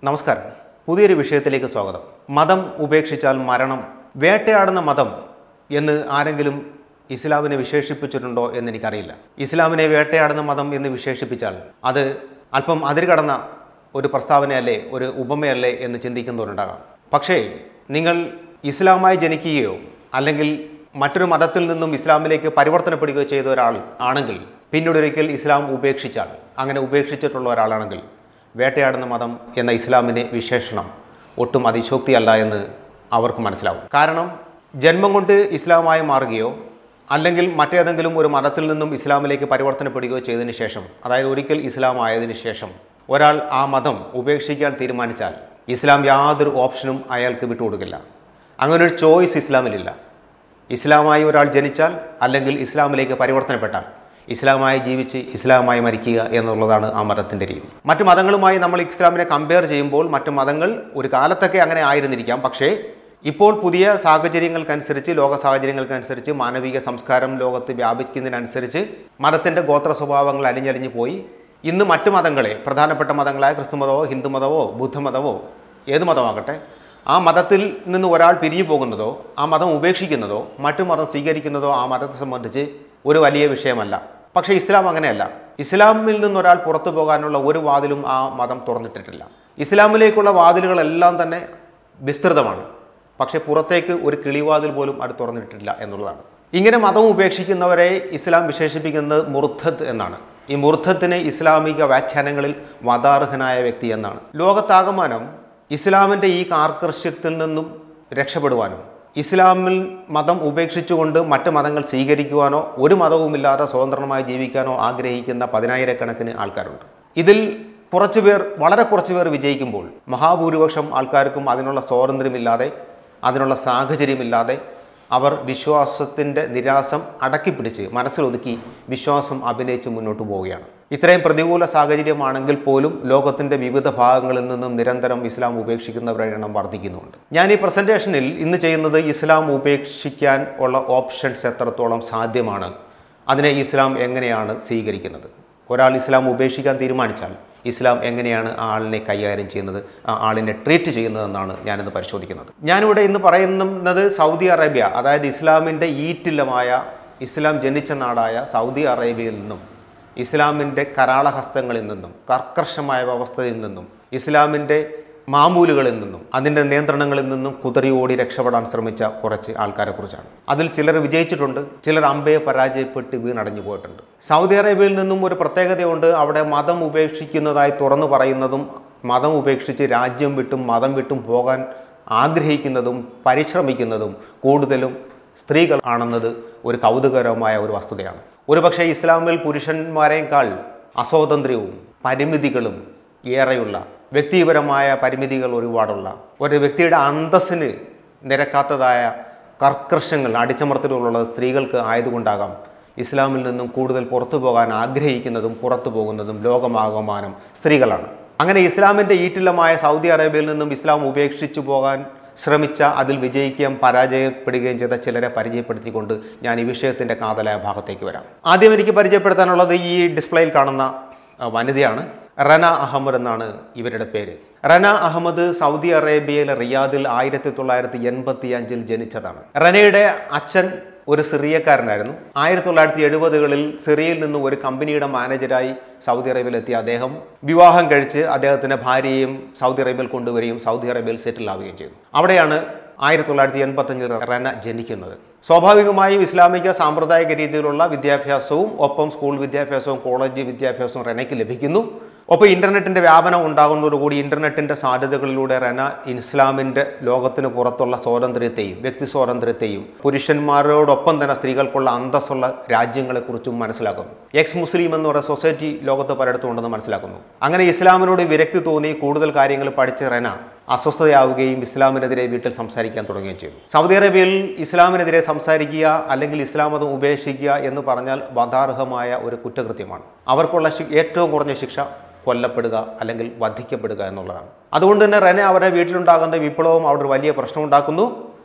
നമസ്കാരം പുതിയൊരു വിഷയത്തിലേക്ക് സ്വാഗതം മതം ഉപേക്ഷിച്ചാൽ മരണം വേട്ടയാടുന്ന മതം എന്ന് ആരെങ്കിലും ഇസ്ലാമിനെ വിശേഷിപ്പിച്ചിട്ടുണ്ടോ എന്ന് എനിക്കറിയില്ല ഇസ്ലാമിനെ വേട്ടയാടുന്ന മതം എന്ന് വിശേഷിപ്പിച്ചാൽ അത് അല്പം അതിരുകടന്ന ഒരു പ്രസ്താവനയല്ലേ ഒരു ഉപമയല്ലേ എന്ന് ചിന്തിക്കുന്നവരുണ്ടാകാം പക്ഷേ നിങ്ങൾ ഇസ്ലാമായി ജനിക്കുകയോ അല്ലെങ്കിൽ മറ്റൊരു മതത്തിൽ നിന്നും ഇസ്ലാമിലേക്ക് പരിവർത്തനപ്പെടുകയോ ചെയ്ത ഒരാൾ ആണെങ്കിൽ പിന്നീട് ഒരിക്കൽ ഇസ്ലാം ഉപേക്ഷിച്ചാൽ അങ്ങനെ ഉപേക്ഷിച്ചിട്ടുള്ള ഒരാളാണെങ്കിൽ വേട്ടയാടുന്ന മതം എന്ന ഇസ്ലാമിൻ്റെ വിശേഷണം ഒട്ടും അതിശോക്തിയല്ല എന്ന് അവർക്ക് മനസ്സിലാവും കാരണം ജന്മം കൊണ്ട് ഇസ്ലാമായി മാറുകയോ അല്ലെങ്കിൽ മറ്റേതെങ്കിലും ഒരു മതത്തിൽ നിന്നും ഇസ്ലാമിലേക്ക് പരിവർത്തനപ്പെടുകയോ ചെയ്തതിന് ശേഷം അതായത് ഒരിക്കൽ ഇസ്ലാം ആയതിനു ശേഷം ഒരാൾ ആ മതം ഉപേക്ഷിക്കാൻ തീരുമാനിച്ചാൽ ഇസ്ലാം യാതൊരു ഓപ്ഷനും അയാൾക്ക് വിട്ടുകൊടുക്കില്ല അങ്ങനെ ഒരു ചോയ്സ് ഇസ്ലാമിലില്ല ഇസ്ലാമായി ഒരാൾ ജനിച്ചാൽ അല്ലെങ്കിൽ ഇസ്ലാമിലേക്ക് പരിവർത്തനപ്പെട്ടാൽ ഇസ്ലാമായി ജീവിച്ച് ഇസ്ലാമായി മരിക്കുക എന്നുള്ളതാണ് ആ മതത്തിൻ്റെ രീതി മറ്റു മതങ്ങളുമായി നമ്മൾ ഇസ്ലാമിനെ കമ്പയർ ചെയ്യുമ്പോൾ മറ്റു മതങ്ങൾ ഒരു കാലത്തൊക്കെ അങ്ങനെ ആയിരുന്നിരിക്കാം പക്ഷേ ഇപ്പോൾ പുതിയ സാഹചര്യങ്ങൾക്കനുസരിച്ച് ലോക സാഹചര്യങ്ങൾക്കനുസരിച്ച് മാനവിക സംസ്കാരം ലോകത്ത് വ്യാപിക്കുന്നതിനനുസരിച്ച് മതത്തിൻ്റെ ഗോത്ര സ്വഭാവങ്ങൾ അലിഞ്ഞലിഞ്ഞു പോയി ഇന്ന് മറ്റു മതങ്ങളെ പ്രധാനപ്പെട്ട മതങ്ങളായ ക്രിസ്തുമതമോ ഹിന്ദുമതമോ ബുദ്ധമതമോ ഏത് മതമാകട്ടെ ആ മതത്തിൽ നിന്ന് ഒരാൾ പിരിഞ്ഞു പോകുന്നതോ ആ മതം ഉപേക്ഷിക്കുന്നതോ മറ്റു മതം സ്വീകരിക്കുന്നതോ ആ മതത്തെ സംബന്ധിച്ച് ഒരു വലിയ വിഷയമല്ല പക്ഷേ ഇസ്ലാം അങ്ങനെയല്ല ഇസ്ലാമിൽ നിന്ന് ഒരാൾ പുറത്തു പോകാനുള്ള ഒരു വാതിലും ആ മതം തുറന്നിട്ടിട്ടില്ല ഇസ്ലാമിലേക്കുള്ള വാതിലുകളെല്ലാം തന്നെ വിസ്തൃതമാണ് പക്ഷേ പുറത്തേക്ക് ഒരു കിളിവാതിൽ പോലും അത് തുറന്നിട്ടില്ല എന്നുള്ളതാണ് ഇങ്ങനെ മതം ഉപേക്ഷിക്കുന്നവരെ ഇസ്ലാം വിശേഷിപ്പിക്കുന്നത് മുർദ്ധത്ത് എന്നാണ് ഈ മുർദ്ധത്തിന് ഇസ്ലാമിക വ്യാഖ്യാനങ്ങളിൽ വധാർഹനായ വ്യക്തി എന്നാണ് ലോകത്താകമാനം ഇസ്ലാമിൻ്റെ ഈ കാർക്കർശ്യത്തിൽ നിന്നും രക്ഷപ്പെടുവാനും ഇസ്ലാമിൽ മതം ഉപേക്ഷിച്ചുകൊണ്ട് മറ്റ് മതങ്ങൾ സ്വീകരിക്കുവാനോ ഒരു മതവുമില്ലാതെ സ്വതന്ത്രമായി ജീവിക്കാനോ ആഗ്രഹിക്കുന്ന പതിനായിരക്കണക്കിന് ആൾക്കാരുണ്ട് ഇതിൽ കുറച്ചു പേർ വളരെ കുറച്ചു പേർ വിജയിക്കുമ്പോൾ മഹാഭൂരിപക്ഷം ആൾക്കാർക്കും അതിനുള്ള സ്വാതന്ത്ര്യമില്ലാതെ അതിനുള്ള സാഹചര്യമില്ലാതെ അവർ വിശ്വാസത്തിൻ്റെ നിരാസം അടക്കിപ്പിടിച്ച് മനസ്സിലൊതുക്കി വിശ്വാസം അഭിനയിച്ച് മുന്നോട്ട് പോവുകയാണ് ഇത്രയും പ്രതികൂല സാഹചര്യമാണെങ്കിൽ പോലും ലോകത്തിൻ്റെ വിവിധ ഭാഗങ്ങളിൽ നിന്നും നിരന്തരം ഇസ്ലാം ഉപേക്ഷിക്കുന്നവരുടെ എണ്ണം വർദ്ധിക്കുന്നുണ്ട് ഞാൻ ഈ പ്രസൻറ്റേഷനിൽ ഇന്ന് ചെയ്യുന്നത് ഇസ്ലാം ഉപേക്ഷിക്കാൻ ഉള്ള ഓപ്ഷൻസ് എത്രത്തോളം സാധ്യമാണ് അതിനെ ഇസ്ലാം എങ്ങനെയാണ് സ്വീകരിക്കുന്നത് ഒരാൾ ഇസ്ലാം ഉപേക്ഷിക്കാൻ തീരുമാനിച്ചാൽ ഇസ്ലാം എങ്ങനെയാണ് ആ ആളിനെ കൈകാര്യം ചെയ്യുന്നത് ആ ആളിനെ ട്രീറ്റ് ചെയ്യുന്നതെന്നാണ് ഞാനിന്ന് പരിശോധിക്കുന്നത് ഞാനിവിടെ ഇന്ന് പറയുന്നത് സൗദി അറേബ്യ അതായത് ഇസ്ലാമിൻ്റെ ഈറ്റില്ലമായ ഇസ്ലാം ജനിച്ച നാടായ സൗദി അറേബ്യയിൽ നിന്നും ഇസ്ലാമിൻ്റെ കരാളഹസ്തങ്ങളിൽ നിന്നും കർക്കർഷമായ വ്യവസ്ഥയിൽ നിന്നും ഇസ്ലാമിൻ്റെ മാമൂലുകളിൽ നിന്നും അതിൻ്റെ നിയന്ത്രണങ്ങളിൽ നിന്നും കുതറി ഓടി രക്ഷപ്പെടാൻ ശ്രമിച്ച കുറച്ച് ആൾക്കാരെ കുറിച്ചാണ് അതിൽ ചിലർ വിജയിച്ചിട്ടുണ്ട് ചിലർ അമ്പയെ പരാജയപ്പെട്ട് വീണടഞ്ഞു പോയിട്ടുണ്ട് സൗദി അറേബ്യയിൽ നിന്നും ഒരു പ്രത്യേകതയുണ്ട് അവിടെ മതം ഉപേക്ഷിക്കുന്നതായി തുറന്നു പറയുന്നതും മതം ഉപേക്ഷിച്ച് രാജ്യം വിട്ടും മതം വിട്ടും പോകാൻ ആഗ്രഹിക്കുന്നതും പരിശ്രമിക്കുന്നതും കൂടുതലും സ്ത്രീകൾ ആണെന്നത് ഒരു കൗതുകകരമായ ഒരു വസ്തുതയാണ് ഒരുപക്ഷെ ഇസ്ലാമിൽ പുരുഷന്മാരെക്കാൾ അസ്വാതന്ത്ര്യവും പരിമിതികളും ഏറെയുള്ള വ്യക്തിപരമായ പരിമിതികൾ ഒരുപാടുള്ള ഒരു വ്യക്തിയുടെ അന്തസ്സിന് നിരക്കാത്തതായ കർക്കർഷങ്ങൾ അടിച്ചമർത്തലുകളുള്ളത് സ്ത്രീകൾക്ക് ആയതുകൊണ്ടാകാം ഇസ്ലാമിൽ നിന്നും കൂടുതൽ പുറത്തു പോകാൻ ആഗ്രഹിക്കുന്നതും പുറത്തു പോകുന്നതും ലോകമാകമാനം സ്ത്രീകളാണ് അങ്ങനെ ഇസ്ലാമിൻ്റെ ഈറ്റില്ലമായ സൗദി അറേബ്യയിൽ നിന്നും ഇസ്ലാം ഉപേക്ഷിച്ചു പോകാൻ ശ്രമിച്ച അതിൽ വിജയിക്കുകയും പരാജയപ്പെടുകയും ചെയ്ത ചിലരെ പരിചയപ്പെടുത്തിക്കൊണ്ട് ഞാൻ ഈ വിഷയത്തിൻ്റെ കാതലായ ഭാഗത്തേക്ക് വരാം ആദ്യം എനിക്ക് പരിചയപ്പെടുത്താനുള്ളത് ഈ ഡിസ്പ്ലേയിൽ കാണുന്ന ആ, വനിതയാണ് റന അഹമ്മദ് എന്നാണ് ഇവരുടെ പേര് റന അഹമ്മദ് സൗദി അറേബ്യയിലെ റിയാദിൽ ആയിരത്തി തൊള്ളായിരത്തി എൺപത്തി അഞ്ചിൽ ജനിച്ചതാണ് റനയുടെ അച്ഛൻ ഒരു സിറിയക്കാരനായിരുന്നു ആയിരത്തി തൊള്ളായിരത്തി എഴുപതുകളിൽ സിറിയയിൽ നിന്ന് ഒരു കമ്പനിയുടെ മാനേജരായി സൗദി അറേബ്യയിലെത്തിയ അദ്ദേഹം വിവാഹം കഴിച്ച് അദ്ദേഹത്തിൻ്റെ ഭാര്യയെയും സൗദി അറേബ്യയിൽ കൊണ്ടുവരികയും സൗദി അറേബ്യയിൽ സെറ്റിൽ ആവുകയും ചെയ്തു അവിടെയാണ് ആയിരത്തി തൊള്ളായിരത്തി എൺപത്തഞ്ചിൽ റന ജനിക്കുന്നത് സ്വാഭാവികമായും ഇസ്ലാമിക സാമ്പ്രദായിക രീതിയിലുള്ള വിദ്യാഭ്യാസവും ഒപ്പം സ്കൂൾ വിദ്യാഭ്യാസവും കോളേജ് വിദ്യാഭ്യാസവും റെനയ്ക്ക് ലഭിക്കുന്നു ഒപ്പം ഇൻ്റർനെറ്റിൻ്റെ വ്യാപനം ഉണ്ടാകുന്നതോടുകൂടി ഇൻ്റർനെറ്റിൻ്റെ സാധ്യതകളിലൂടെ റെന ഇസ്ലാമിൻ്റെ ലോകത്തിന് പുറത്തുള്ള സ്വാതന്ത്ര്യത്തെയും വ്യക്തി സ്വാതന്ത്ര്യത്തെയും പുരുഷന്മാരോടൊപ്പം തന്നെ സ്ത്രീകൾക്കുള്ള അന്തസ്സുള്ള രാജ്യങ്ങളെക്കുറിച്ചും മനസ്സിലാക്കുന്നു എക്സ് മുസ്ലിം എന്ന് പറയുന്ന സൊസൈറ്റി ലോകത്ത് പലയിടത്തും ഉണ്ടെന്ന് മനസ്സിലാക്കുന്നു അങ്ങനെ ഇസ്ലാമിനോട് വിരക്തി തോന്നി കൂടുതൽ കാര്യങ്ങൾ പഠിച്ച് റെന അസ്വസ്ഥതയാവുകയും ഇസ്ലാമിനെതിരെ വീട്ടിൽ സംസാരിക്കാൻ തുടങ്ങുകയും ചെയ്തു സൗദി അറേബ്യയിൽ ഇസ്ലാമിനെതിരെ സംസാരിക്കുക അല്ലെങ്കിൽ ഇസ്ലാം മതം ഉപേക്ഷിക്കുക എന്ന് പറഞ്ഞാൽ വധാർഹമായ ഒരു കുറ്റകൃത്യമാണ് അവർക്കുള്ള ശി- ഏറ്റവും കുറഞ്ഞ ശിക്ഷ കൊല്ലപ്പെടുക അല്ലെങ്കിൽ വധിക്കപ്പെടുക എന്നുള്ളതാണ് അതുകൊണ്ട് തന്നെ റെനെ അവരുടെ വീട്ടിലുണ്ടാകുന്ന വിപ്ലവം അവിടെ ഒരു വലിയ പ്രശ്നമുണ്ടാക്കുന്നു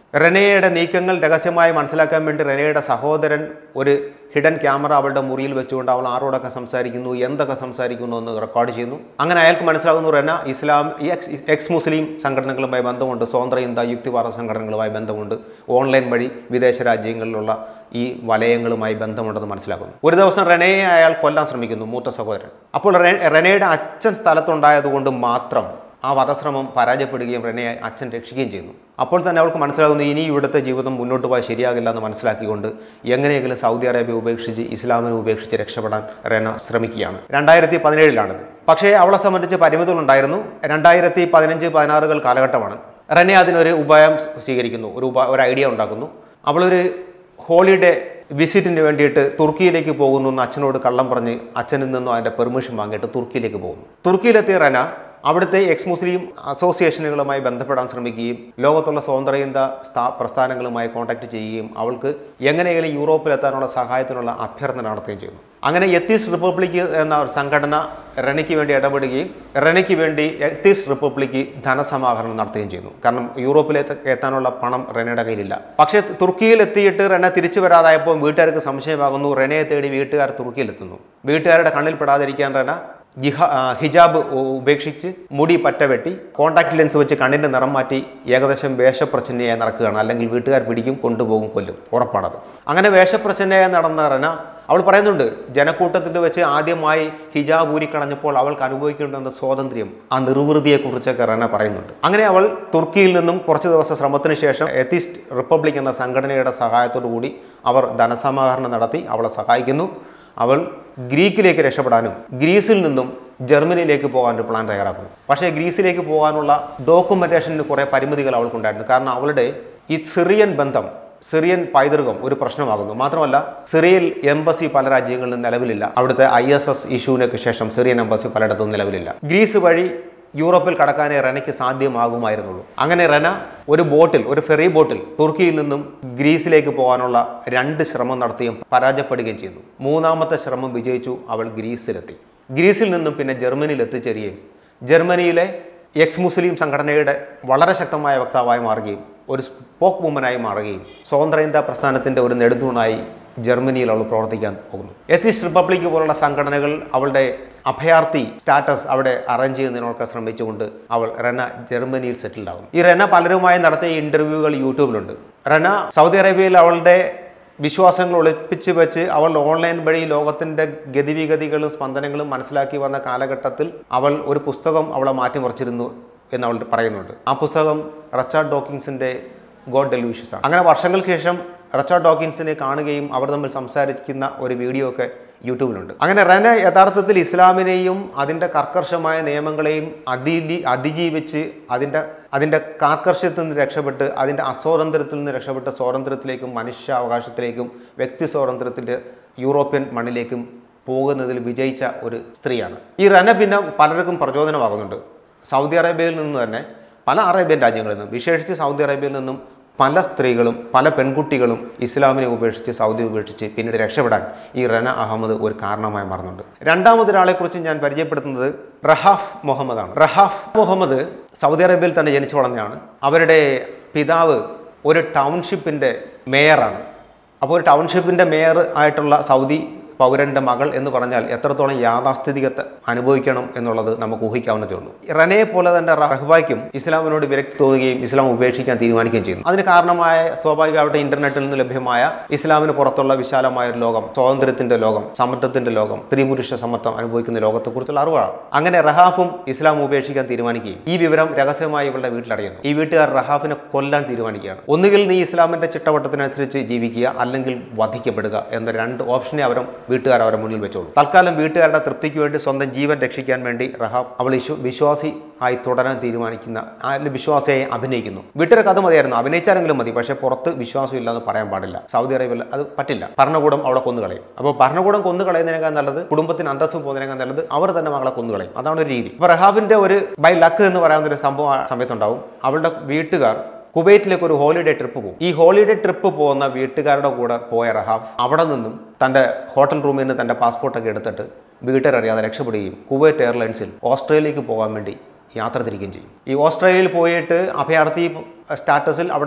റെനയുടെ നീക്കങ്ങൾ രഹസ്യമായി മനസ്സിലാക്കാൻ വേണ്ടി റെനയുടെ സഹോദരൻ ഒരു ഹിഡൻ ക്യാമറ അവളുടെ മുറിയിൽ വെച്ചുകൊണ്ട് അവൾ ആരോടൊക്കെ സംസാരിക്കുന്നു എന്തൊക്കെ സംസാരിക്കുന്നു എന്ന് റെക്കോർഡ് ചെയ്യുന്നു അങ്ങനെ അയാൾക്ക് മനസ്സിലാകുന്നു റെന ഇസ്ലാം ഈ എക്സ് എക്സ് മുസ്ലിം സംഘടനകളുമായി ബന്ധമുണ്ട് സ്വതന്ത്ര ഇന്ത്യ യുക്തിവാദ സംഘടനകളുമായി ബന്ധമുണ്ട് ഓൺലൈൻ വഴി വിദേശ രാജ്യങ്ങളിലുള്ള ഈ വലയങ്ങളുമായി ബന്ധമുണ്ടെന്ന് മനസ്സിലാക്കുന്നു ഒരു ദിവസം റെനയെ അയാൾ കൊല്ലാൻ ശ്രമിക്കുന്നു മൂത്ത സഹോദരൻ അപ്പോൾ റെ- റെനയുടെ അച്ഛൻ സ്ഥലത്തുണ്ടായതുകൊണ്ട് മാത്രം ആ വധശ്രമം പരാജയപ്പെടുകയും റെനയെ അച്ഛൻ രക്ഷിക്കുകയും ചെയ്യുന്നു അപ്പോൾ തന്നെ അവൾക്ക് മനസ്സിലാകുന്നു ഇനി ഇവിടുത്തെ ജീവിതം മുന്നോട്ട് പോയാൽ ശരിയാകില്ല എന്ന് മനസ്സിലാക്കിക്കൊണ്ട് എങ്ങനെയെങ്കിലും സൗദി അറേബ്യ ഉപേക്ഷിച്ച് ഇസ്ലാമിനെ ഉപേക്ഷിച്ച് രക്ഷപ്പെടാൻ റെന ശ്രമിക്കുകയാണ് രണ്ടായിരത്തി പതിനേഴിലാണിത് പക്ഷേ അവളെ സംബന്ധിച്ച് പരിമിതികളുണ്ടായിരുന്നു രണ്ടായിരത്തി പതിനഞ്ച് പതിനാറുകൾ കാലഘട്ടമാണ് റെനെ അതിനൊരു ഉപായം സ്വീകരിക്കുന്നു ഒരു ഉപ ഒരു ഐഡിയ ഉണ്ടാക്കുന്നു അവളൊരു ഹോളിഡേ വിസിറ്റിന് വേണ്ടിയിട്ട് തുർക്കിയിലേക്ക് പോകുന്നു എന്ന് അച്ഛനോട് കള്ളം പറഞ്ഞ് അച്ഛനിൽ നിന്നും അതിൻ്റെ പെർമിഷൻ വാങ്ങിയിട്ട് തുർക്കിയിലേക്ക് പോകുന്നു തുർക്കിയിലെത്തിയ റെന അവിടുത്തെ എക്സ് മുസ്ലിം അസോസിയേഷനുകളുമായി ബന്ധപ്പെടാൻ ശ്രമിക്കുകയും ലോകത്തുള്ള സ്വതന്ത്രചിന്ത സ്ഥാ പ്രസ്ഥാനങ്ങളുമായി കോൺടാക്ട് ചെയ്യുകയും അവൾക്ക് എങ്ങനെയെങ്കിലും യൂറോപ്പിലെത്താനുള്ള സഹായത്തിനുള്ള അഭ്യർത്ഥന നടത്തുകയും ചെയ്യുന്നു അങ്ങനെ എത്തീസ് റിപ്പബ്ലിക് എന്ന ഒരു സംഘടന റെനയ്ക്ക് വേണ്ടി ഇടപെടുകയും റെനയ്ക്ക് വേണ്ടി എത്തീസ് റിപ്പബ്ലിക്ക് ധനസമാഹരണം നടത്തുകയും ചെയ്യുന്നു കാരണം യൂറോപ്പിലേക്ക് എത്താനുള്ള പണം റെനയുടെ കയ്യിലില്ല പക്ഷേ തുർക്കിയിൽ എത്തിയിട്ട് റെന തിരിച്ചു വരാതായപ്പോൾ വീട്ടുകാർക്ക് സംശയമാകുന്നു റെനയെ തേടി വീട്ടുകാർ തുർക്കിയിലെത്തുന്നു വീട്ടുകാരുടെ കണ്ണിൽ പെടാതിരിക്കാൻ റെന ജിഹ ആ, ഹിജാബ് ഉ- ഉപേക്ഷിച്ച് മുടി പറ്റ വെട്ടി കോൺടാക്ട് ലെൻസ് വെച്ച് കണ്ണിൻ്റെ നിറം മാറ്റി ഏകദേശം വേഷപ്രച്ഛന്നയായി നടക്കുകയാണ് അല്ലെങ്കിൽ വീട്ടുകാർ പിടിക്കും കൊണ്ടുപോകും കൊല്ലും ഉറപ്പാണത് അങ്ങനെ വേഷപ്രച്ഛന്നയായി നടന്ന റന അവൾ പറയുന്നുണ്ട് ജനക്കൂട്ടത്തിൽ വെച്ച് ആദ്യമായി ഹിജാബ് ഊരിക്കളഞ്ഞപ്പോൾ അവൾക്ക് അനുഭവിക്കേണ്ടുന്ന സ്വാതന്ത്ര്യം ആ നിർവൃതിയെക്കുറിച്ചൊക്കെ റന പറയുന്നുണ്ട് അങ്ങനെ അവൾ തുർക്കിയിൽ നിന്നും കുറച്ച് ദിവസം ശ്രമത്തിന് ശേഷം എത്തിസ്റ്റ് റിപ്പബ്ലിക് എന്ന സംഘടനയുടെ സഹായത്തോടു കൂടി അവർ ധനസമാഹരണം നടത്തി അവളെ സഹായിക്കുന്നു അവൾ ഗ്രീക്കിലേക്ക് രക്ഷപ്പെടാനും ഗ്രീസിൽ നിന്നും ജർമ്മനിയിലേക്ക് പോകാനൊരു പ്ലാൻ തയ്യാറാക്കുന്നു പക്ഷേ ഗ്രീസിലേക്ക് പോകാനുള്ള ഡോക്യുമെൻറ്റേഷന് കുറേ പരിമിതികൾ അവൾക്കുണ്ടായിരുന്നു കാരണം അവളുടെ ഈ സിറിയൻ ബന്ധം സിറിയൻ പൈതൃകം ഒരു പ്രശ്നമാകുന്നു മാത്രമല്ല സിറിയയിൽ എംബസി പല രാജ്യങ്ങളിലും നിലവിലില്ല അവിടുത്തെ ഐ എസ് എസ് ഇഷ്യൂവിനൊക്കെ ശേഷം സിറിയൻ എംബസി പലയിടത്തും നിലവിലില്ല ഗ്രീസ് വഴി യൂറോപ്പിൽ കടക്കാനേ റെനയ്ക്ക് സാധ്യമാകുമായിരുന്നുള്ളൂ അങ്ങനെ റെന ഒരു ബോട്ടിൽ ഒരു ഫെറി ബോട്ടിൽ തുർക്കിയിൽ നിന്നും ഗ്രീസിലേക്ക് പോകാനുള്ള രണ്ട് ശ്രമം നടത്തിയും പരാജയപ്പെടുകയും ചെയ്തു മൂന്നാമത്തെ ശ്രമം വിജയിച്ചു അവൾ ഗ്രീസിലെത്തി ഗ്രീസിൽ നിന്നും പിന്നെ ജർമ്മനിയിൽ എത്തിച്ചേരുകയും ജർമ്മനിയിലെ എക്സ് മുസ്ലിം സംഘടനയുടെ വളരെ ശക്തമായ വക്താവായി മാറുകയും ഒരു സ്പോക്ക് വുമനായി മാറുകയും സ്വതന്ത്ര ഇന്ത്യ പ്രസ്ഥാനത്തിൻ്റെ ഒരു നെടുന്തൂണായി ജർമ്മനിയിൽ അവൾ പ്രവർത്തിക്കാൻ പോകുന്നു എത്തിസ്റ്റ് റിപ്പബ്ലിക് പോലുള്ള സംഘടനകൾ അവളുടെ അഭയാർത്ഥി സ്റ്റാറ്റസ് അവിടെ അറേഞ്ച് ചെയ്യുന്നതിനൊക്കെ ശ്രമിച്ചുകൊണ്ട് അവൾ റെന ജർമ്മനിയിൽ സെറ്റിൽഡ് ആകുന്നു ഈ റെന പലരുമായി നടത്തിയ ഇൻ്റർവ്യൂകൾ യൂട്യൂബിലുണ്ട് റെന സൗദി അറേബ്യയിൽ അവളുടെ വിശ്വാസങ്ങൾ ഒളിപ്പിച്ച് വെച്ച് അവൾ ഓൺലൈൻ വഴി ലോകത്തിൻ്റെ ഗതിവിഗതികളും സ്പന്ദനങ്ങളും മനസ്സിലാക്കി വന്ന കാലഘട്ടത്തിൽ അവൾ ഒരു പുസ്തകം അവളെ മാറ്റിമറിച്ചിരുന്നു എന്ന് അവൾ പറയുന്നുണ്ട് ആ പുസ്തകം റച്ചാർഡ് ഡോക്കിൻസിൻ്റെ ഗോഡ് ഡെലൂഷ്യസ് ആണ് അങ്ങനെ വർഷങ്ങൾക്ക് ശേഷം റച്ചാർഡ് ഡോക്കിൻസിനെ കാണുകയും അവർ തമ്മിൽ സംസാരിക്കുന്ന ഒരു വീഡിയോ ഒക്കെ യൂട്യൂബിലുണ്ട് അങ്ങനെ റെന യഥാർത്ഥത്തിൽ ഇസ്ലാമിനെയും അതിൻ്റെ കർക്കർശമായ നിയമങ്ങളെയും അതി അതിജീവിച്ച് അതിൻ്റെ അതിൻ്റെ കാർക്കർശ്യത്തിൽ നിന്ന് രക്ഷപ്പെട്ട് അതിൻ്റെ അസ്വാതന്ത്ര്യത്തിൽ നിന്ന് രക്ഷപ്പെട്ട് സ്വാതന്ത്ര്യത്തിലേക്കും മനുഷ്യാവകാശത്തിലേക്കും വ്യക്തി സ്വാതന്ത്ര്യത്തിൻ്റെ യൂറോപ്യൻ മണ്ണിലേക്കും പോകുന്നതിൽ വിജയിച്ച ഒരു സ്ത്രീയാണ് ഈ റന പിന്നെ പലർക്കും പ്രചോദനമാകുന്നുണ്ട് സൗദി അറേബ്യയിൽ നിന്ന് തന്നെ പല അറേബ്യൻ രാജ്യങ്ങളിൽ നിന്നും വിശേഷിച്ച് സൗദി അറേബ്യയിൽ നിന്നും പല സ്ത്രീകളും പല പെൺകുട്ടികളും ഇസ്ലാമിനെ ഉപേക്ഷിച്ച് സൗദി ഉപേക്ഷിച്ച് പിന്നീട് രക്ഷപ്പെടാൻ ഈ റന അഹമ്മദ് ഒരു കാരണമായി മാറുന്നുണ്ട് രണ്ടാമതൊരാളെക്കുറിച്ച് ഞാൻ പരിചയപ്പെടുത്തുന്നത് റഹാഫ് മുഹമ്മദാണ് റഹാഫ് മുഹമ്മദ് സൗദി അറേബ്യയിൽ തന്നെ ജനിച്ചു വളർന്നതാണ് അവരുടെ പിതാവ് ഒരു ടൗൺഷിപ്പിൻ്റെ മേയറാണ് അപ്പോൾ ഒരു ടൗൺഷിപ്പിൻ്റെ മേയർ ആയിട്ടുള്ള സൗദി പൗരൻ്റെ മകൾ എന്ന് പറഞ്ഞാൽ എത്രത്തോളം യാഥാസ്ഥിതികത്തെ അനുഭവിക്കണം എന്നുള്ളത് നമുക്ക് ഊഹിക്കാവുന്നതേ ഉള്ളൂ റനയെ പോലെ തന്നെ റഹ്ബായ്ക്കും ഇസ്ലാമിനോട് വിരക്തി തോന്നുകയും ഇസ്ലാം ഉപേക്ഷിക്കാൻ തീരുമാനിക്കുകയും ചെയ്യുന്നു അതിന് കാരണമായ സ്വാഭാവികമായിട്ട് ഇന്റർനെറ്റിൽ നിന്ന് ലഭ്യമായ ഇസ്ലാമിന് പുറത്തുള്ള വിശാലമായ ഒരു ലോകം സ്വാതന്ത്ര്യത്തിന്റെ ലോകം സമത്വത്തിന്റെ ലോകം സ്ത്രീ പുരുഷ സമത്വം അനുഭവിക്കുന്ന ലോകത്തെക്കുറിച്ചുള്ള അറിവാണ് അങ്ങനെ റഹാഫും ഇസ്ലാം ഉപേക്ഷിക്കാൻ തീരുമാനിക്കുകയും ഈ വിവരം രഹസ്യമായി ഇവളുടെ വീട്ടിലറിയുന്നു ഈ വീട്ടുകാർ റഹാഫിനെ കൊല്ലാൻ തീരുമാനിക്കുകയാണ് ഒന്നുകിൽ നീ ഇസ്ലാമിന്റെ ചിട്ടവട്ടത്തിനനുസരിച്ച് ജീവിക്കുക അല്ലെങ്കിൽ വധിക്കപ്പെടുക എന്ന രണ്ട് ഓപ്ഷനെ അവരും വീട്ടുകാർ അവരെ മുന്നിൽ വെച്ചോളൂ തൽക്കാലം വീട്ടുകാരുടെ തൃപ്തിക്ക് വേണ്ടി സ്വന്തം ജീവൻ രക്ഷിക്കാൻ വേണ്ടി റഹാബ് അവൾ വിശ്വ വിശ്വാസി ആയി തുടരാൻ തീരുമാനിക്കുന്ന അതിൽ വിശ്വാസിയായി അഭിനയിക്കുന്നു വീട്ടുകാർക്ക് അത് മതിയായിരുന്നു അഭിനയിച്ചാലെങ്കിലും മതി പക്ഷേ പുറത്ത് വിശ്വാസം ഇല്ലെന്ന് പറയാൻ പാടില്ല സൗദി അറേബ്യയിൽ അത് പറ്റില്ല ഭരണകൂടം അവളെ കൊന്നുകളയും അപ്പോൾ ഭരണകൂടം കൊന്നു കളയുന്നതിനേക്കാൾ നല്ലത് കുടുംബത്തിന് അന്തസ്സും പോകുന്നതിനേക്കാൾ നല്ലത് അവർ തന്നെ മകളെ കൊന്നുകളയും അതാണ് ഒരു രീതി അപ്പോൾ റഹാബിന്റെ ഒരു ബൈ ലക്ക് എന്ന് പറയാവുന്ന ഒരു സംഭവം ആ സമയത്തുണ്ടാവും അവളുടെ വീട്ടുകാർ കുവൈറ്റിലേക്ക് ഒരു ഹോളിഡേ ട്രിപ്പ് പോകും ഈ ഹോളിഡേ ട്രിപ്പ് പോകുന്ന വീട്ടുകാരുടെ കൂടെ പോയ റഹാഫ് അവിടെ നിന്നും തൻ്റെ ഹോട്ടൽ റൂമിൽ നിന്ന് തൻ്റെ പാസ്പോർട്ടൊക്കെ എടുത്തിട്ട് വീട്ടുകാരറിയാതെ രക്ഷപ്പെടുകയും കുവൈറ്റ് എയർലൈൻസിൽ ഓസ്ട്രേലിയക്ക് പോകാൻ വേണ്ടി യാത്ര തിരിക്കുകയും ചെയ്യും ഈ ഓസ്ട്രേലിയയിൽ പോയിട്ട് അഭയാർത്ഥി സ്റ്റാറ്റസിൽ അവിടെ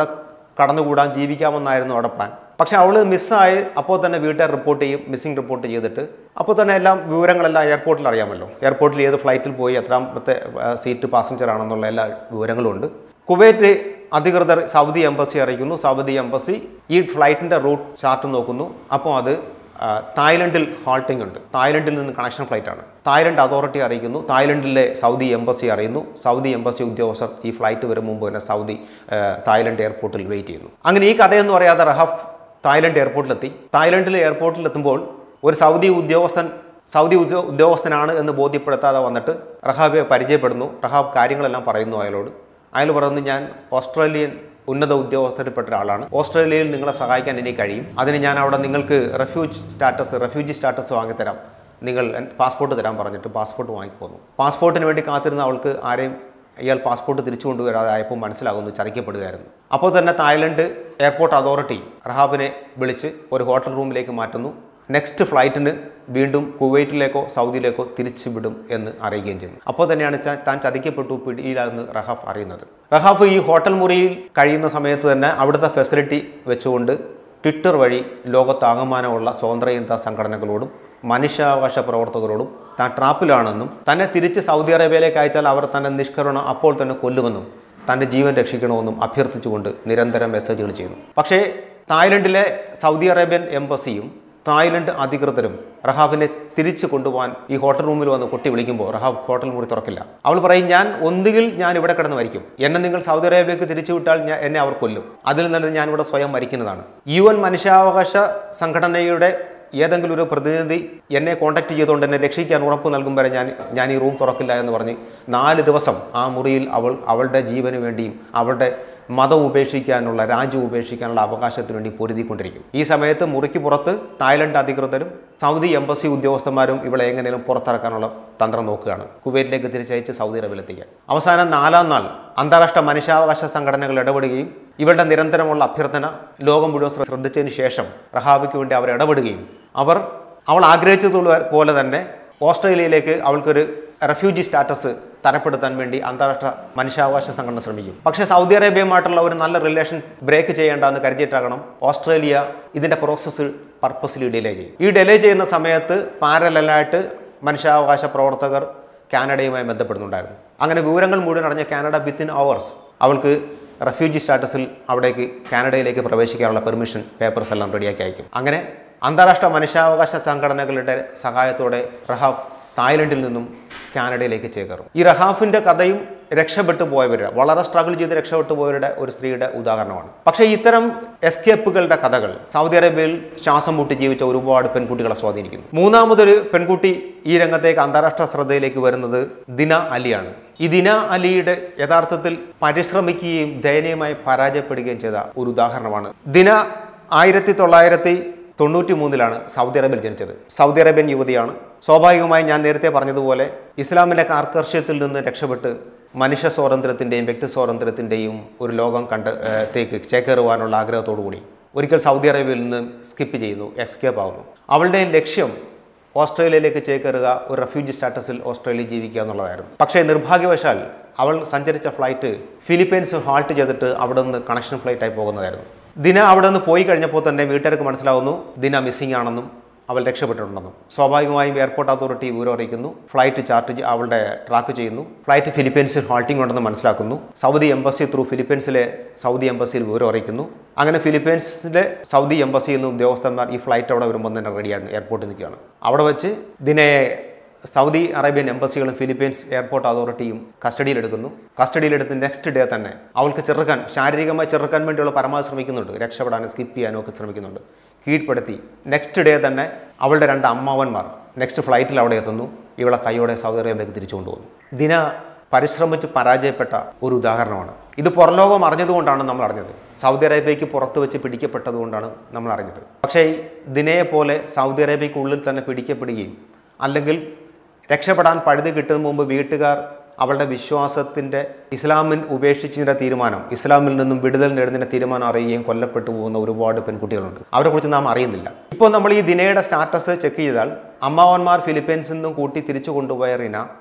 കടന്നുകൂടാൻ ജീവിക്കാമെന്നായിരുന്നു അവിടെ പ്ലാൻ പക്ഷെ അവൾ മിസ്സായി അപ്പോൾ തന്നെ വീട്ടുകാർ റിപ്പോർട്ട് ചെയ്യും മിസ്സിംഗ് റിപ്പോർട്ട് ചെയ്തിട്ട് അപ്പോൾ തന്നെ എല്ലാം വിവരങ്ങളെല്ലാം എയർപോർട്ടിൽ അറിയാമല്ലോ എയർപോർട്ടിൽ ഏത് ഫ്ലൈറ്റിൽ പോയി എത്രാമത്തെ ആ, സീറ്റ് പാസഞ്ചർ ആണെന്നുള്ള എല്ലാ വിവരങ്ങളും ഉണ്ട് കുവൈറ്റ് അധികൃതർ സൗദി എംബസി അറിയിക്കുന്നു സൗദി എംബസി ഈ ഫ്ലൈറ്റിൻ്റെ റൂട്ട് ചാർട്ട് നോക്കുന്നു അപ്പോൾ അത് ആ, തായ്ലൻഡിൽ ഹാൾട്ടിംഗ് ഉണ്ട് തായ്ലൻഡിൽ നിന്ന് കണക്ഷൻ ഫ്ലൈറ്റ് ആണ് തായ്ലൻഡ് അതോറിറ്റി അറിയിക്കുന്നു തായ്ലൻഡിലെ സൗദി എംബസി അറിയുന്നു സൗദി എംബസി ഉദ്യോഗസ്ഥർ ഈ ഫ്ലൈറ്റ് വരും മുമ്പ് തന്നെ സൗദി ആ, തായ്ലൻഡ് എയർപോർട്ടിൽ വെയിറ്റ് ചെയ്യുന്നു അങ്ങനെ ഈ കഥയൊന്നും അറിയാതെ റഹഫ് തായ്ലൻഡ് എയർപോർട്ടിലെത്തി തായ്ലൻഡിലെ എയർപോർട്ടിലെത്തുമ്പോൾ ഒരു സൗദി ഉദ്യോഗസ്ഥൻ സൗദി ഉദ്യോ- ഉദ്യോഗസ്ഥനാണ് എന്ന് ബോധ്യപ്പെടുത്താതെ വന്നിട്ട് റഹാബിയെ പരിചയപ്പെടുന്നു റഹാബ് കാര്യങ്ങളെല്ലാം പറയുന്നു അയാളോട് അയാൾ പറയുന്നു ഞാൻ ഓസ്ട്രേലിയൻ ഉന്നത ഉദ്യോഗസ്ഥരിൽപ്പെട്ട ഒരാളാണ് ഓസ്ട്രേലിയയിൽ നിങ്ങളെ സഹായിക്കാൻ എനിക്ക് കഴിയും അതിന് ഞാൻ അവിടെ നിങ്ങൾക്ക് റെഫ്യൂജ് സ്റ്റാറ്റസ് റെഫ്യൂജി സ്റ്റാറ്റസ് വാങ്ങിത്തരാം നിങ്ങൾ പാസ്പോർട്ട് തരാൻ പറഞ്ഞിട്ട് പാസ്പോർട്ട് വാങ്ങിപ്പോന്നു പാസ്പോർട്ടിന് വേണ്ടി കാത്തിരുന്ന അവൾക്ക് ആരെയും ഇയാൾ പാസ്പോർട്ട് തിരിച്ചു കൊണ്ടുവരാതെ ആയപ്പോൾ മനസ്സിലാകുന്നു ചതിക്കപ്പെടുകയായിരുന്നു അപ്പോൾ തന്നെ തായ്ലൻഡ് എയർപോർട്ട് അതോറിറ്റി റഹാബിനെ വിളിച്ച് ഒരു ഹോട്ടൽ റൂമിലേക്ക് മാറ്റുന്നു നെക്സ്റ്റ് ഫ്ലൈറ്റിന് വീണ്ടും കുവൈറ്റിലേക്കോ സൗദിയിലേക്കോ തിരിച്ചു വിടും എന്ന് അറിയുകയും ചെയ്യുന്നു അപ്പോൾ തന്നെയാണ് ച- താൻ ചതിക്കപ്പെട്ടു പിടിയിലാണെന്ന് റഹാഫ് അറിയുന്നത് റഹാഫ് ഈ ഹോട്ടൽ മുറിയിൽ കഴിയുന്ന സമയത്ത് തന്നെ അവിടുത്തെ ഫെസിലിറ്റി വെച്ചുകൊണ്ട് ട്വിറ്റർ വഴി ലോകത്താകമാനമുള്ള സ്വാതന്ത്ര്യചിന്താ സംഘടനകളോടും മനുഷ്യാവകാശ പ്രവർത്തകരോടും താൻ ട്രാപ്പിലാണെന്നും തന്നെ തിരിച്ച് സൗദി അറേബ്യയിലേക്ക് അയച്ചാൽ അവർ തന്നെ നിഷ്കരണം അപ്പോൾ തന്നെ കൊല്ലുമെന്നും തൻ്റെ ജീവൻ രക്ഷിക്കണമെന്നും അഭ്യർത്ഥിച്ചുകൊണ്ട് നിരന്തരം മെസ്സേജുകൾ ചെയ്യുന്നു പക്ഷേ തായ്ലൻഡിലെ സൗദി അറേബ്യൻ എംബസിയും തായ്ലൻഡ് അധികൃതരും റഹാബിനെ തിരിച്ചു കൊണ്ടുപോകാൻ ഈ ഹോട്ടൽ റൂമിൽ വന്ന് കൊട്ടി വിളിക്കുമ്പോൾ റഹാബ് ഹോട്ടൽ മുറി തുറക്കില്ല അവൾ പറയും ഞാൻ ഒന്നുകിൽ ഞാൻ ഇവിടെ കിടന്ന് മരിക്കും എന്നെ നിങ്ങൾ സൗദി അറേബ്യക്ക് തിരിച്ചു വിട്ടാൽ ഞാൻ എന്നെ അവർ കൊല്ലും അതിൽ നിന്ന് ഞാൻ ഇവിടെ സ്വയം മരിക്കുന്നതാണ് യു എൻ മനുഷ്യാവകാശ സംഘടനയുടെ ഏതെങ്കിലും ഒരു പ്രതിനിധി എന്നെ കോൺടാക്ട് ചെയ്തുകൊണ്ട് എന്നെ രക്ഷിക്കാൻ ഉറപ്പ് നൽകും വരെ ഞാൻ ഞാൻ ഈ റൂം തുറക്കില്ല എന്ന് പറഞ്ഞ് നാല് ദിവസം ആ മുറിയിൽ അവൾ അവളുടെ ജീവന് വേണ്ടിയും അവളുടെ മതം ഉപേക്ഷിക്കാനുള്ള രാജ്യം ഉപേക്ഷിക്കാനുള്ള അവകാശത്തിന് വേണ്ടി പൊരുതിക്കൊണ്ടിരിക്കും ഈ സമയത്ത് മുറിക്ക് പുറത്ത് തായ്ലൻഡ് അധികൃതരും സൗദി എംബസി ഉദ്യോഗസ്ഥന്മാരും ഇവളെ എങ്ങനെയും പുറത്തിറക്കാനുള്ള തന്ത്രം നോക്കുകയാണ് കുവൈറ്റിലേക്ക് തിരിച്ചയച്ച് സൗദി അറേബ്യയിലെത്തിക്കാൻ അവസാനം നാലാം നാൾ അന്താരാഷ്ട്ര മനുഷ്യാവകാശ സംഘടനകൾ ഇടപെടുകയും ഇവരുടെ നിരന്തരമുള്ള അഭ്യർത്ഥന ലോകം മുഴുവൻ ശ്ര- ശ്രദ്ധിച്ചതിന് ശേഷം റഹാബിക്ക് വേണ്ടി അവർ ഇടപെടുകയും അവർ അവൾ ആഗ്രഹിച്ചതുപോലെ പോലെ തന്നെ ഓസ്ട്രേലിയയിലേക്ക് അവൾക്കൊരു റെഫ്യൂജി സ്റ്റാറ്റസ് തരപ്പെടുത്താൻ വേണ്ടി അന്താരാഷ്ട്ര മനുഷ്യാവകാശ സംഘടന ശ്രമിക്കും പക്ഷേ സൗദി അറേബ്യയുമായിട്ടുള്ള ഒരു നല്ല റിലേഷൻ ബ്രേക്ക് ചെയ്യേണ്ട എന്ന് കരുതിയിട്ടാകണം ഓസ്ട്രേലിയ ഇതിൻ്റെ പ്രോസസ്സ് പർപ്പസിൽ ഡിലേ ചെയ്യും ഈ ഡിലേ ചെയ്യുന്ന സമയത്ത് പാരലായിട്ട് മനുഷ്യാവകാശ പ്രവർത്തകർ കാനഡയുമായി ബന്ധപ്പെടുന്നുണ്ടായിരുന്നു അങ്ങനെ വിവരങ്ങൾ മുഴുവൻ അറിഞ്ഞ കാനഡ വിത്തിൻ അവേഴ്സ് അവൾക്ക് റെഫ്യൂജി സ്റ്റാറ്റസിൽ അവിടേക്ക് കാനഡയിലേക്ക് പ്രവേശിക്കാനുള്ള പെർമിഷൻ പേപ്പേഴ്സ് എല്ലാം റെഡിയാക്കി അയക്കും അങ്ങനെ അന്താരാഷ്ട്ര മനുഷ്യാവകാശ സംഘടനകളുടെ സഹായത്തോടെ റഹാഫ് തായ്ലൻഡിൽ നിന്നും കാനഡയിലേക്ക് ചേക്കേറും ഈ റഹാഫിൻ്റെ കഥയും രക്ഷപ്പെട്ടു പോയവരുടെ വളരെ സ്ട്രഗിൾ ചെയ്ത് രക്ഷപ്പെട്ടു പോയവരുടെ ഒരു സ്ത്രീയുടെ ഉദാഹരണമാണ് പക്ഷേ ഇത്തരം എസ്കേപ്പുകളുടെ കഥകൾ സൗദി അറേബ്യയിൽ ശ്വാസം മുട്ടി ജീവിച്ച ഒരുപാട് പെൺകുട്ടികളെ സ്വാധീനിക്കുന്നു മൂന്നാമതൊരു പെൺകുട്ടി ഈ രംഗത്തേക്ക് അന്താരാഷ്ട്ര ശ്രദ്ധയിലേക്ക് വരുന്നത് ദിന അലിയാണ് ഈ ദിന അലിയുടെ യഥാർത്ഥത്തിൽ പരിശ്രമിക്കുകയും ദയനീയമായി പരാജയപ്പെടുകയും ചെയ്ത ഒരു ഉദാഹരണമാണ് ദിന ആയിരത്തി തൊള്ളായിരത്തി തൊണ്ണൂറ്റി മൂന്നിലാണ് സൗദി അറേബ്യയിൽ ജനിച്ചത് സൗദി അറേബ്യൻ യുവതിയാണ് സ്വാഭാവികമായി ഞാൻ നേരത്തെ പറഞ്ഞതുപോലെ ഇസ്ലാമിൻ്റെ കാർക്കർഷ്യത്തിൽ നിന്ന് രക്ഷപ്പെട്ട് മനുഷ്യ സ്വാതന്ത്ര്യത്തിൻ്റെയും വ്യക്തി സ്വാതന്ത്ര്യത്തിൻ്റെയും ഒരു ലോകം കണ്ട് ഏഹ്, ത്തേക്ക് ചേക്കേറുവാനുള്ള ആഗ്രഹത്തോടു കൂടി ഒരിക്കൽ സൗദി അറേബ്യയിൽ നിന്ന് സ്കിപ്പ് ചെയ്യുന്നു എസ്കേപ്പ് ആവുന്നു അവളുടെ ലക്ഷ്യം ഓസ്ട്രേലിയയിലേക്ക് ചേക്കേറുക ഒരു റെഫ്യൂജി സ്റ്റാറ്റസിൽ ഓസ്ട്രേലിയ ജീവിക്കുക എന്നുള്ളതായിരുന്നു പക്ഷേ നിർഭാഗ്യവശാൽ അവൾ സഞ്ചരിച്ച ഫ്ലൈറ്റ് ഫിലിപ്പീൻസ് ഹാൾട്ട് ചെയ്തിട്ട് അവിടെ നിന്ന് കണക്ഷൻ ഫ്ലൈറ്റായി പോകുന്നതായിരുന്നു ദിന അവിടെ നിന്ന് പോയി കഴിഞ്ഞപ്പോൾ തന്നെ വീട്ടുകാർക്ക് മനസ്സിലാവുന്നു ദിന മിസ്സിംഗ് ആണെന്നും അവൾ രക്ഷപ്പെട്ടിട്ടുണ്ടെന്നും സ്വാഭാവികമായും എയർപോർട്ട് അതോറിറ്റി വിവരം അറിയിക്കുന്നു ഫ്ലൈറ്റ് ചാർട്ട് ചെയ്- അവളുടെ ട്രാക്ക് ചെയ്യുന്നു ഫ്ലൈറ്റ് ഫിലിപ്പീൻസിൽ ഹാൾട്ടിംഗ് ഉണ്ടെന്ന് മനസ്സിലാക്കുന്നു സൗദി എംബസി ത്രൂ ഫിലിപ്പീൻസിലെ സൗദി എംബസിയിൽ വിവരം അറിയിക്കുന്നു അങ്ങനെ ഫിലിപ്പീൻസിലെ സൗദി എംബസിയിൽ നിന്ന് ഉദ്യോഗസ്ഥന്മാർ ഈ ഫ്ലൈറ്റ് അവിടെ വരുമ്പോൾ തന്നെ റെഡിയാണ് എയർപോർട്ടിൽ നിൽക്കുകയാണ് അവിടെ വെച്ച് ദിനയെ സൗദി അറേബ്യൻ എംബസികളും ഫിലിപ്പീൻസ് എയർപോർട്ട് അതോറിറ്റിയും കസ്റ്റഡിയിലെടുക്കുന്നു കസ്റ്റഡിയിലെടുത്ത് നെക്സ്റ്റ് ഡേ തന്നെ അവൾക്ക് ചെറുക്കാൻ ശാരീരികമായി ചെറുക്കാൻ വേണ്ടിയുള്ള പരമാവധി ശ്രമിക്കുന്നുണ്ട് രക്ഷപ്പെടാനും സ്കിപ്പ് ചെയ്യാനും ഒക്കെ ശ്രമിക്കുന്നുണ്ട് കീഴ്പ്പെടുത്തി നെക്സ്റ്റ് ഡേ തന്നെ അവളുടെ രണ്ട് അമ്മാവന്മാർ നെക്സ്റ്റ് ഫ്ലൈറ്റിൽ അവിടെ എത്തുന്നു ഇവളെ കൈയോടെ സൗദി അറേബ്യയിലേക്ക് തിരിച്ചു കൊണ്ടുപോകുന്നു ദിന പരിശ്രമിച്ച് പരാജയപ്പെട്ട ഒരു ഉദാഹരണമാണ് ഇത് പുറലോകം അറിഞ്ഞതുകൊണ്ടാണ് നമ്മൾ അറിഞ്ഞത് സൗദി അറേബ്യയ്ക്ക് പുറത്ത് വെച്ച് പിടിക്കപ്പെട്ടതുകൊണ്ടാണ് നമ്മൾ അറിഞ്ഞത് പക്ഷേ ദിനയെ പോലെ സൗദി അറേബ്യയ്ക്കുള്ളിൽ തന്നെ പിടിക്കപ്പെടുകയും അല്ലെങ്കിൽ രക്ഷപ്പെടാൻ പഴുത് കിട്ടുന്നതിന് മുമ്പ് വീട്ടുകാർ അവളുടെ വിശ്വാസത്തിൻ്റെ ഇസ്ലാമിൻ ഉപേക്ഷിച്ചതിൻ്റെ തീരുമാനം ഇസ്ലാമിൽ നിന്നും വിടുതൽ നേടുന്നതിൻ്റെ തീരുമാനം അറിയുകയും കൊല്ലപ്പെട്ടു പോകുന്ന ഒരുപാട് പെൺകുട്ടികളുണ്ട് അവരെക്കുറിച്ച് നാം അറിയുന്നില്ല ഇപ്പോൾ നമ്മൾ ഈ ദിനയുടെ സ്റ്റാറ്റസ് ചെക്ക് ചെയ്താൽ അമ്മാവന്മാർ ഫിലിപ്പീൻസിൽ നിന്നും കൂട്ടി തിരിച്ചു കൊണ്ടുപോയ റിന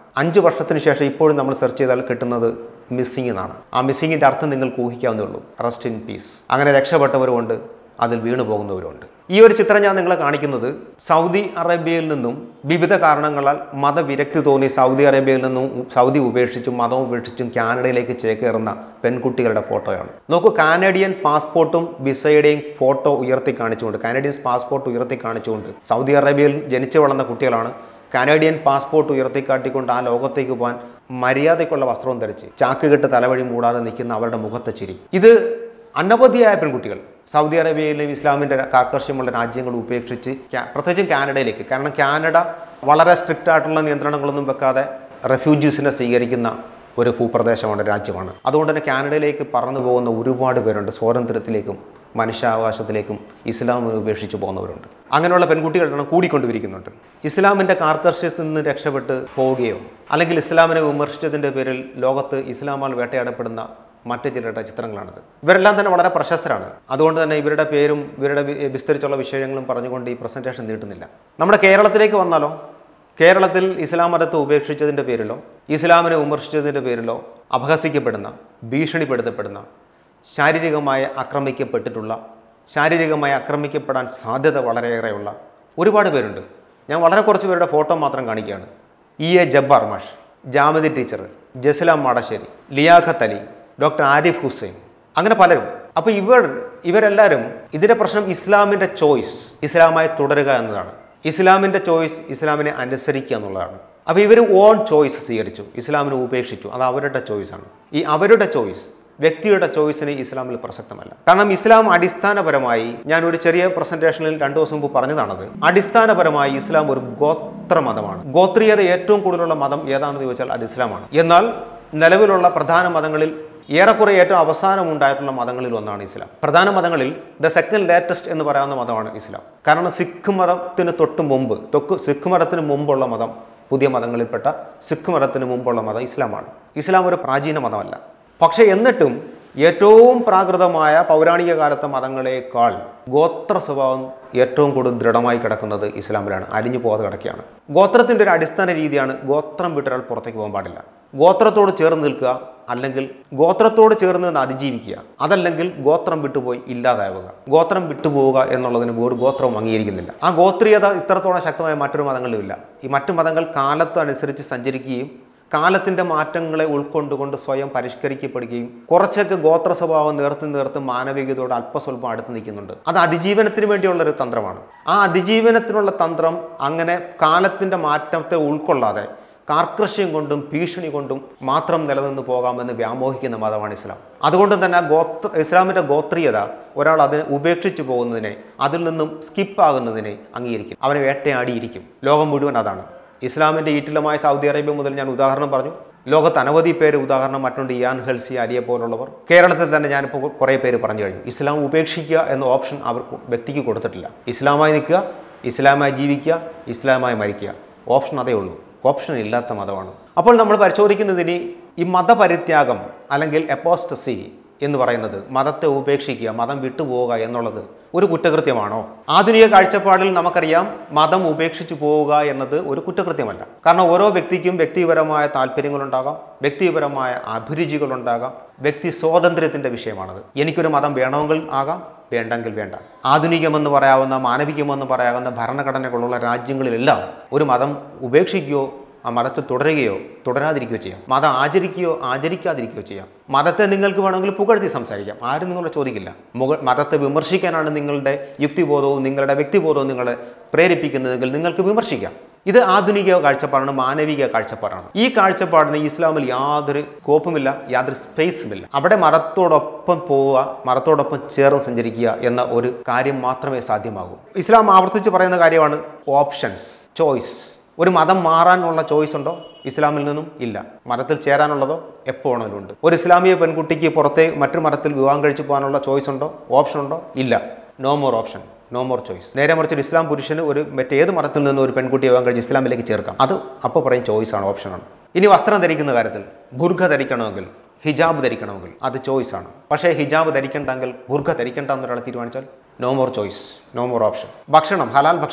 അഞ്ച് വർഷത്തിന് ശേഷം ഇപ്പോഴും നമ്മൾ സെർച്ച് ചെയ്താൽ കിട്ടുന്നത് മിസ്സിംഗ് എന്നാണ് ആ മിസ്സിങ്ങിൻ്റെ അർത്ഥം നിങ്ങൾക്ക് ഊഹിക്കാവുന്നേ ഉള്ളൂ റെസ്റ്റ് ഇൻ പീസ് അങ്ങനെ രക്ഷപ്പെട്ടവരുമുണ്ട് അതിൽ വീണു പോകുന്നവരുമുണ്ട് ഈ ഒരു ചിത്രം ഞാൻ നിങ്ങളെ കാണിക്കുന്നത് സൗദി അറേബ്യയിൽ നിന്നും വിവിധ കാരണങ്ങളാൽ മതവിരക്തി തോന്നി സൗദി അറേബ്യയിൽ നിന്നും സൗദി ഉപേക്ഷിച്ചും മതം ഉപേക്ഷിച്ചും കാനഡയിലേക്ക് ചേക്കേറുന്ന പെൺകുട്ടികളുടെ ഫോട്ടോയാണ് നോക്കൂ കാനഡിയൻ പാസ്പോർട്ടും വിസയുടെയും ഫോട്ടോ ഉയർത്തി കാണിച്ചുകൊണ്ട് കാനഡിയൻ പാസ്പോർട്ട് ഉയർത്തി കാണിച്ചുകൊണ്ട് സൗദി അറേബ്യയിൽ ജനിച്ചു വളർന്ന കുട്ടികളാണ് കാനഡിയൻ പാസ്പോർട്ട് ഉയർത്തിക്കാട്ടിക്കൊണ്ട് ആ ലോകത്തേക്ക് പോകാൻ മര്യാദയ്ക്കുള്ള വസ്ത്രവും ധരിച്ച് ചാക്കുകെട്ട് തലവഴി മൂടാതെ നിൽക്കുന്ന അവരുടെ മുഖത്തെ ചിരി ഇത് അനവധിയായ പെൺകുട്ടികൾ സൗദി അറേബ്യയിലെയും ഇസ്ലാമിൻ്റെ കാർക്കർശ്യമുള്ള രാജ്യങ്ങൾ ഉപേക്ഷിച്ച് കാ- പ്രത്യേകിച്ചും കാനഡയിലേക്ക് കാരണം കാനഡ വളരെ സ്ട്രിക്റ്റ് ആയിട്ടുള്ള നിയന്ത്രണങ്ങളൊന്നും വെക്കാതെ റെഫ്യൂജീസിനെ സ്വീകരിക്കുന്ന ഒരു ഭൂപ്രദേശമാണ് രാജ്യമാണ് അതുകൊണ്ട് തന്നെ കാനഡയിലേക്ക് പറന്നു പോകുന്ന ഒരുപാട് പേരുണ്ട് സ്വാതന്ത്ര്യത്തിലേക്കും മനുഷ്യാവകാശത്തിലേക്കും ഇസ്ലാമിനെ ഉപേക്ഷിച്ച് പോകുന്നവരുണ്ട് അങ്ങനെയുള്ള പെൺകുട്ടികളുടെ കൂടിക്കൊണ്ടിരിക്കുന്നുണ്ട് ഇസ്ലാമിൻ്റെ കാർക്കർശ്യത്തിൽ നിന്ന് രക്ഷപ്പെട്ട് പോവുകയോ അല്ലെങ്കിൽ ഇസ്ലാമിനെ വിമർശിച്ചതിൻ്റെ പേരിൽ ലോകത്ത് ഇസ്ലാമാൽ വേട്ടയാടപ്പെടുന്ന മറ്റ് ചിലരുടെ ചിത്രങ്ങളാണിത് ഇവരെല്ലാം തന്നെ വളരെ പ്രശസ്തരാണ് അതുകൊണ്ട് തന്നെ ഇവരുടെ പേരും ഇവരുടെ വി- വിസ്തരിച്ചുള്ള വിഷയങ്ങളും പറഞ്ഞുകൊണ്ട് ഈ പ്രസൻറ്റേഷൻ നീട്ടുന്നില്ല നമ്മുടെ കേരളത്തിലേക്ക് വന്നാലോ കേരളത്തിൽ ഇസ്ലാം മതത്തെ ഉപേക്ഷിച്ചതിൻ്റെ പേരിലോ ഇസ്ലാമിനെ വിമർശിച്ചതിൻ്റെ പേരിലോ അപഹസിക്കപ്പെടുന്ന ഭീഷണിപ്പെടുത്തപ്പെടുന്ന ശാരീരികമായി ആക്രമിക്കപ്പെട്ടിട്ടുള്ള ശാരീരികമായി ആക്രമിക്കപ്പെടാൻ സാധ്യത വളരെയേറെയുള്ള ഒരുപാട് പേരുണ്ട് ഞാൻ വളരെ കുറച്ച് പേരുടെ ഫോട്ടോ മാത്രം കാണിക്കുകയാണ് ഇ എ ജബ്ബാർ മാഷ് ജാമിദി ടീച്ചർ ജസ്ലാം മാടശ്ശേരി ലിയാഖത്ത് അലി ഡോക്ടർ ആരിഫ് ഹുസൈൻ അങ്ങനെ പലരും അപ്പോൾ ഇവർ ഇവരെല്ലാവരും ഇതിൻ്റെ പ്രശ്നം ഇസ്ലാമിൻ്റെ ചോയ്സ് ഇസ്ലാമായി തുടരുക എന്നതാണ് ഇസ്ലാമിൻ്റെ ചോയ്സ് ഇസ്ലാമിനെ അനുസരിക്കുക എന്നുള്ളതാണ് അപ്പോൾ ഇവർ ഓൺ ചോയ്സ് സ്വീകരിച്ചു ഇസ്ലാമിനെ ഉപേക്ഷിച്ചു അത് അവരുടെ ചോയ്സാണ് ഈ അവരുടെ ചോയ്സ് വ്യക്തിയുടെ ചോയ്സിന് ഇസ്ലാമിൽ പ്രസക്തമല്ല കാരണം ഇസ്ലാം അടിസ്ഥാനപരമായി ഞാൻ ഒരു ചെറിയ പ്രസന്റേഷനിൽ രണ്ടു ദിവസം മുമ്പ് പറഞ്ഞതാണത് അടിസ്ഥാനപരമായി ഇസ്ലാം ഒരു ഗോത്ര മതമാണ് ഗോത്രീയത ഏറ്റവും കൂടുതലുള്ള മതം ഏതാണെന്ന് ചോദിച്ചാൽ അത് ഇസ്ലാമാണ് എന്നാൽ നിലവിലുള്ള പ്രധാന മതങ്ങളിൽ ഏറെക്കുറെ ഏറ്റവും അവസാനം ഉണ്ടായിട്ടുള്ള മതങ്ങളിൽ ഒന്നാണ് ഇസ്ലാം പ്രധാന മതങ്ങളിൽ ദ സെക്കൻഡ് ലേറ്റസ്റ്റ് എന്ന് പറയാവുന്ന മതമാണ് ഇസ്ലാം കാരണം സിഖ് മതത്തിന് തൊട്ട് മുമ്പ് തൊക്ക് സിഖ് മതത്തിന് മുമ്പുള്ള മതം പുതിയ മതങ്ങളിൽപ്പെട്ട സിഖ് മതത്തിന് മുമ്പുള്ള മതം ഇസ്ലാമാണ് ഇസ്ലാം ഒരു പ്രാചീന മതമല്ല പക്ഷേ എന്നിട്ടും ഏറ്റവും പ്രാകൃതമായ പൗരാണിക കാലത്തെ മതങ്ങളെക്കാൾ ഗോത്ര സ്വഭാവം ഏറ്റവും കൂടുതൽ ദൃഢമായി കിടക്കുന്നത് ഇസ്ലാമിലാണ് അരിഞ്ഞു പോകാതെ കിടക്കുകയാണ് ഗോത്രത്തിൻ്റെ ഒരു അടിസ്ഥാന രീതിയാണ് ഗോത്രം വിട്ടൊരാൾ പുറത്തേക്ക് പോകാൻ പാടില്ല ഗോത്രത്തോട് ചേർന്ന് നിൽക്കുക അല്ലെങ്കിൽ ഗോത്രത്തോട് ചേർന്ന് നിന്ന് അതിജീവിക്കുക അതല്ലെങ്കിൽ ഗോത്രം വിട്ടുപോയി ഇല്ലാതാവുക ഗോത്രം വിട്ടുപോവുക എന്നുള്ളതിന് ഒരു ഗോത്രവും അംഗീകരിക്കുന്നില്ല ആ ഗോത്രീയത ഇത്രത്തോളം ശക്തമായ മറ്റൊരു മതങ്ങളിലുമില്ല ഈ മറ്റു മതങ്ങൾ കാലത്തനുസരിച്ച് സഞ്ചരിക്കുകയും കാലത്തിൻ്റെ മാറ്റങ്ങളെ ഉൾക്കൊണ്ടുകൊണ്ട് സ്വയം പരിഷ്കരിക്കപ്പെടുകയും കുറച്ചൊക്കെ ഗോത്ര സ്വഭാവം നേർത്ത് നേർത്ത് മാനവികതയോട് അല്പസ്വല്പം അടുത്ത് നിൽക്കുന്നുണ്ട് അത് അതിജീവനത്തിന് വേണ്ടിയുള്ള ഒരു തന്ത്രമാണ് ആ അതിജീവനത്തിനുള്ള തന്ത്രം അങ്ങനെ കാലത്തിൻ്റെ മാറ്റത്തെ ഉൾക്കൊള്ളാതെ കാർക്കശ്യം കൊണ്ടും ഭീഷണി കൊണ്ടും മാത്രം നിലനിന്ന് പോകാമെന്ന് വ്യാമോഹിക്കുന്ന മതമാണ് ഇസ്ലാം അതുകൊണ്ട് തന്നെ ആ ഗോത്ര ഇസ്ലാമിൻ്റെ ഗോത്രീയത ഒരാൾ അതിനെ ഉപേക്ഷിച്ചു പോകുന്നതിനെ അതിൽ നിന്നും സ്കിപ്പാകുന്നതിനെ അംഗീകരിക്കും അവനെ വേട്ടയാടിയിരിക്കും ലോകം മുഴുവൻ അതാണ് ഇസ്ലാമിൻ്റെ ഈറ്റിലമായ സൗദി അറേബ്യ മുതൽ ഞാൻ ഉദാഹരണം പറഞ്ഞു ലോകത്ത് അനവധി പേര് ഉദാഹരണം മറ്റുണ്ട് ഇയാൻ ഹെൽസി അലിയെ പോലുള്ളവർ കേരളത്തിൽ തന്നെ ഞാനിപ്പോൾ കുറേ പേര് പറഞ്ഞു കഴിഞ്ഞു ഇസ്ലാം ഉപേക്ഷിക്കുക എന്ന ഓപ്ഷൻ അവർ വ്യക്തിക്ക് കൊടുത്തിട്ടില്ല ഇസ്ലാമായി നിൽക്കുക ഇസ്ലാമായി ജീവിക്കുക ഇസ്ലാമായി മരിക്കുക ഓപ്ഷൻ അതേ ഉള്ളൂ ഓപ്ഷൻ ഇല്ലാത്ത മതമാണ് അപ്പോൾ നമ്മൾ പരിശോധിക്കുന്നതിന് ഈ മതപരിത്യാഗം അല്ലെങ്കിൽ എപ്പോസ്റ്റസി എന്ന് പറയുന്നത് മതത്തെ ഉപേക്ഷിക്കുക മതം വിട്ടുപോവുക എന്നുള്ളത് ഒരു കുറ്റകൃത്യമാണോ ആധുനിക കാഴ്ചപ്പാടിൽ നമുക്കറിയാം മതം ഉപേക്ഷിച്ചു പോവുക എന്നത് ഒരു കുറ്റകൃത്യമല്ല കാരണം ഓരോ വ്യക്തിക്കും വ്യക്തിപരമായ താല്പര്യങ്ങളുണ്ടാകാം വ്യക്തിപരമായ അഭിരുചികളുണ്ടാകാം വ്യക്തി സ്വാതന്ത്ര്യത്തിൻ്റെ വിഷയമാണത് എനിക്കൊരു മതം വേണമെങ്കിൽ ആകാം വേണ്ടെങ്കിൽ വേണ്ട ആധുനികമെന്ന് പറയാവുന്ന മാനവികമെന്ന് പറയാവുന്ന ഭരണഘടനകളുള്ള രാജ്യങ്ങളിലെല്ലാം ഒരു മതം ഉപേക്ഷിക്കുകയോ ആ മതത്തിൽ തുടരുകയോ തുടരാതിരിക്കുകയോ ചെയ്യാം മതം ആചരിക്കുകയോ ആചരിക്കാതിരിക്കുകയോ ചെയ്യാം മതത്തെ നിങ്ങൾക്ക് വേണമെങ്കിൽ പുകഴ്ത്തി സംസാരിക്കാം ആരും നിങ്ങളെ ചോദിക്കില്ല മുക മതത്തെ വിമർശിക്കാനാണ് നിങ്ങളുടെ യുക്തിബോധവും നിങ്ങളുടെ വ്യക്തിബോധവും നിങ്ങളെ പ്രേരിപ്പിക്കുന്നതെങ്കിൽ നിങ്ങൾക്ക് വിമർശിക്കാം ഇത് ആധുനിക കാഴ്ചപ്പാടാണ് മാനവിക കാഴ്ചപ്പാടാണ് ഈ കാഴ്ചപ്പാടിന് ഇസ്ലാമിൽ യാതൊരു സ്കോപ്പുമില്ല യാതൊരു സ്പേസുമില്ല അവിടെ മതത്തോടൊപ്പം പോവുക മതത്തോടൊപ്പം ചേർന്ന് സഞ്ചരിക്കുക എന്ന ഒരു കാര്യം മാത്രമേ സാധ്യമാകൂ ഇസ്ലാം ആവർത്തിച്ച് പറയുന്ന കാര്യമാണ് ഓപ്ഷൻസ് ചോയ്സ് ഒരു മതം മാറാനുള്ള ചോയ്സ് ഉണ്ടോ ഇസ്ലാമിൽ നിന്നും ഇല്ല മതത്തിൽ ചേരാനുള്ളതോ എപ്പോൾ വേണമെങ്കിലും ഉണ്ട് ഒരു ഇസ്ലാമിക പെൺകുട്ടിക്ക് പുറത്തെ മറ്റൊരു മതത്തിൽ വിവാഹം കഴിച്ചു പോകാനുള്ള ചോയ്സ് ഉണ്ടോ ഓപ്ഷൻ ഉണ്ടോ ഇല്ല no more option no more choice നേരെ മറിച്ച് ഒരു ഇസ്ലാം പുരുഷന് ഒരു മറ്റേത് മതത്തിൽ നിന്ന് ഒരു പെൺകുട്ടിയെ വിവാഹം കഴിച്ച് ഇസ്ലാമിലേക്ക് ചേർക്കാം അത് അപ്പോൾ പറയും ചോയ്സ് ആണ് ഓപ്ഷനാണ് ഇനി വസ്ത്രം ധരിക്കുന്ന കാര്യത്തിൽ ബുർഖ ധരിക്കണമെങ്കിൽ ഹിജാബ് ധരിക്കണമെങ്കിൽ അത് ചോയ്സ് ആണ് പക്ഷേ ഹിജാബ് ധരിക്കണ്ടെങ്കിൽ ബുർഖ ധരിക്കണ്ട എന്നൊരാൾ തീരുമാനിച്ചാൽ no more choice no more option ഭക്ഷണം ഹലാൽ ഭക്ഷണം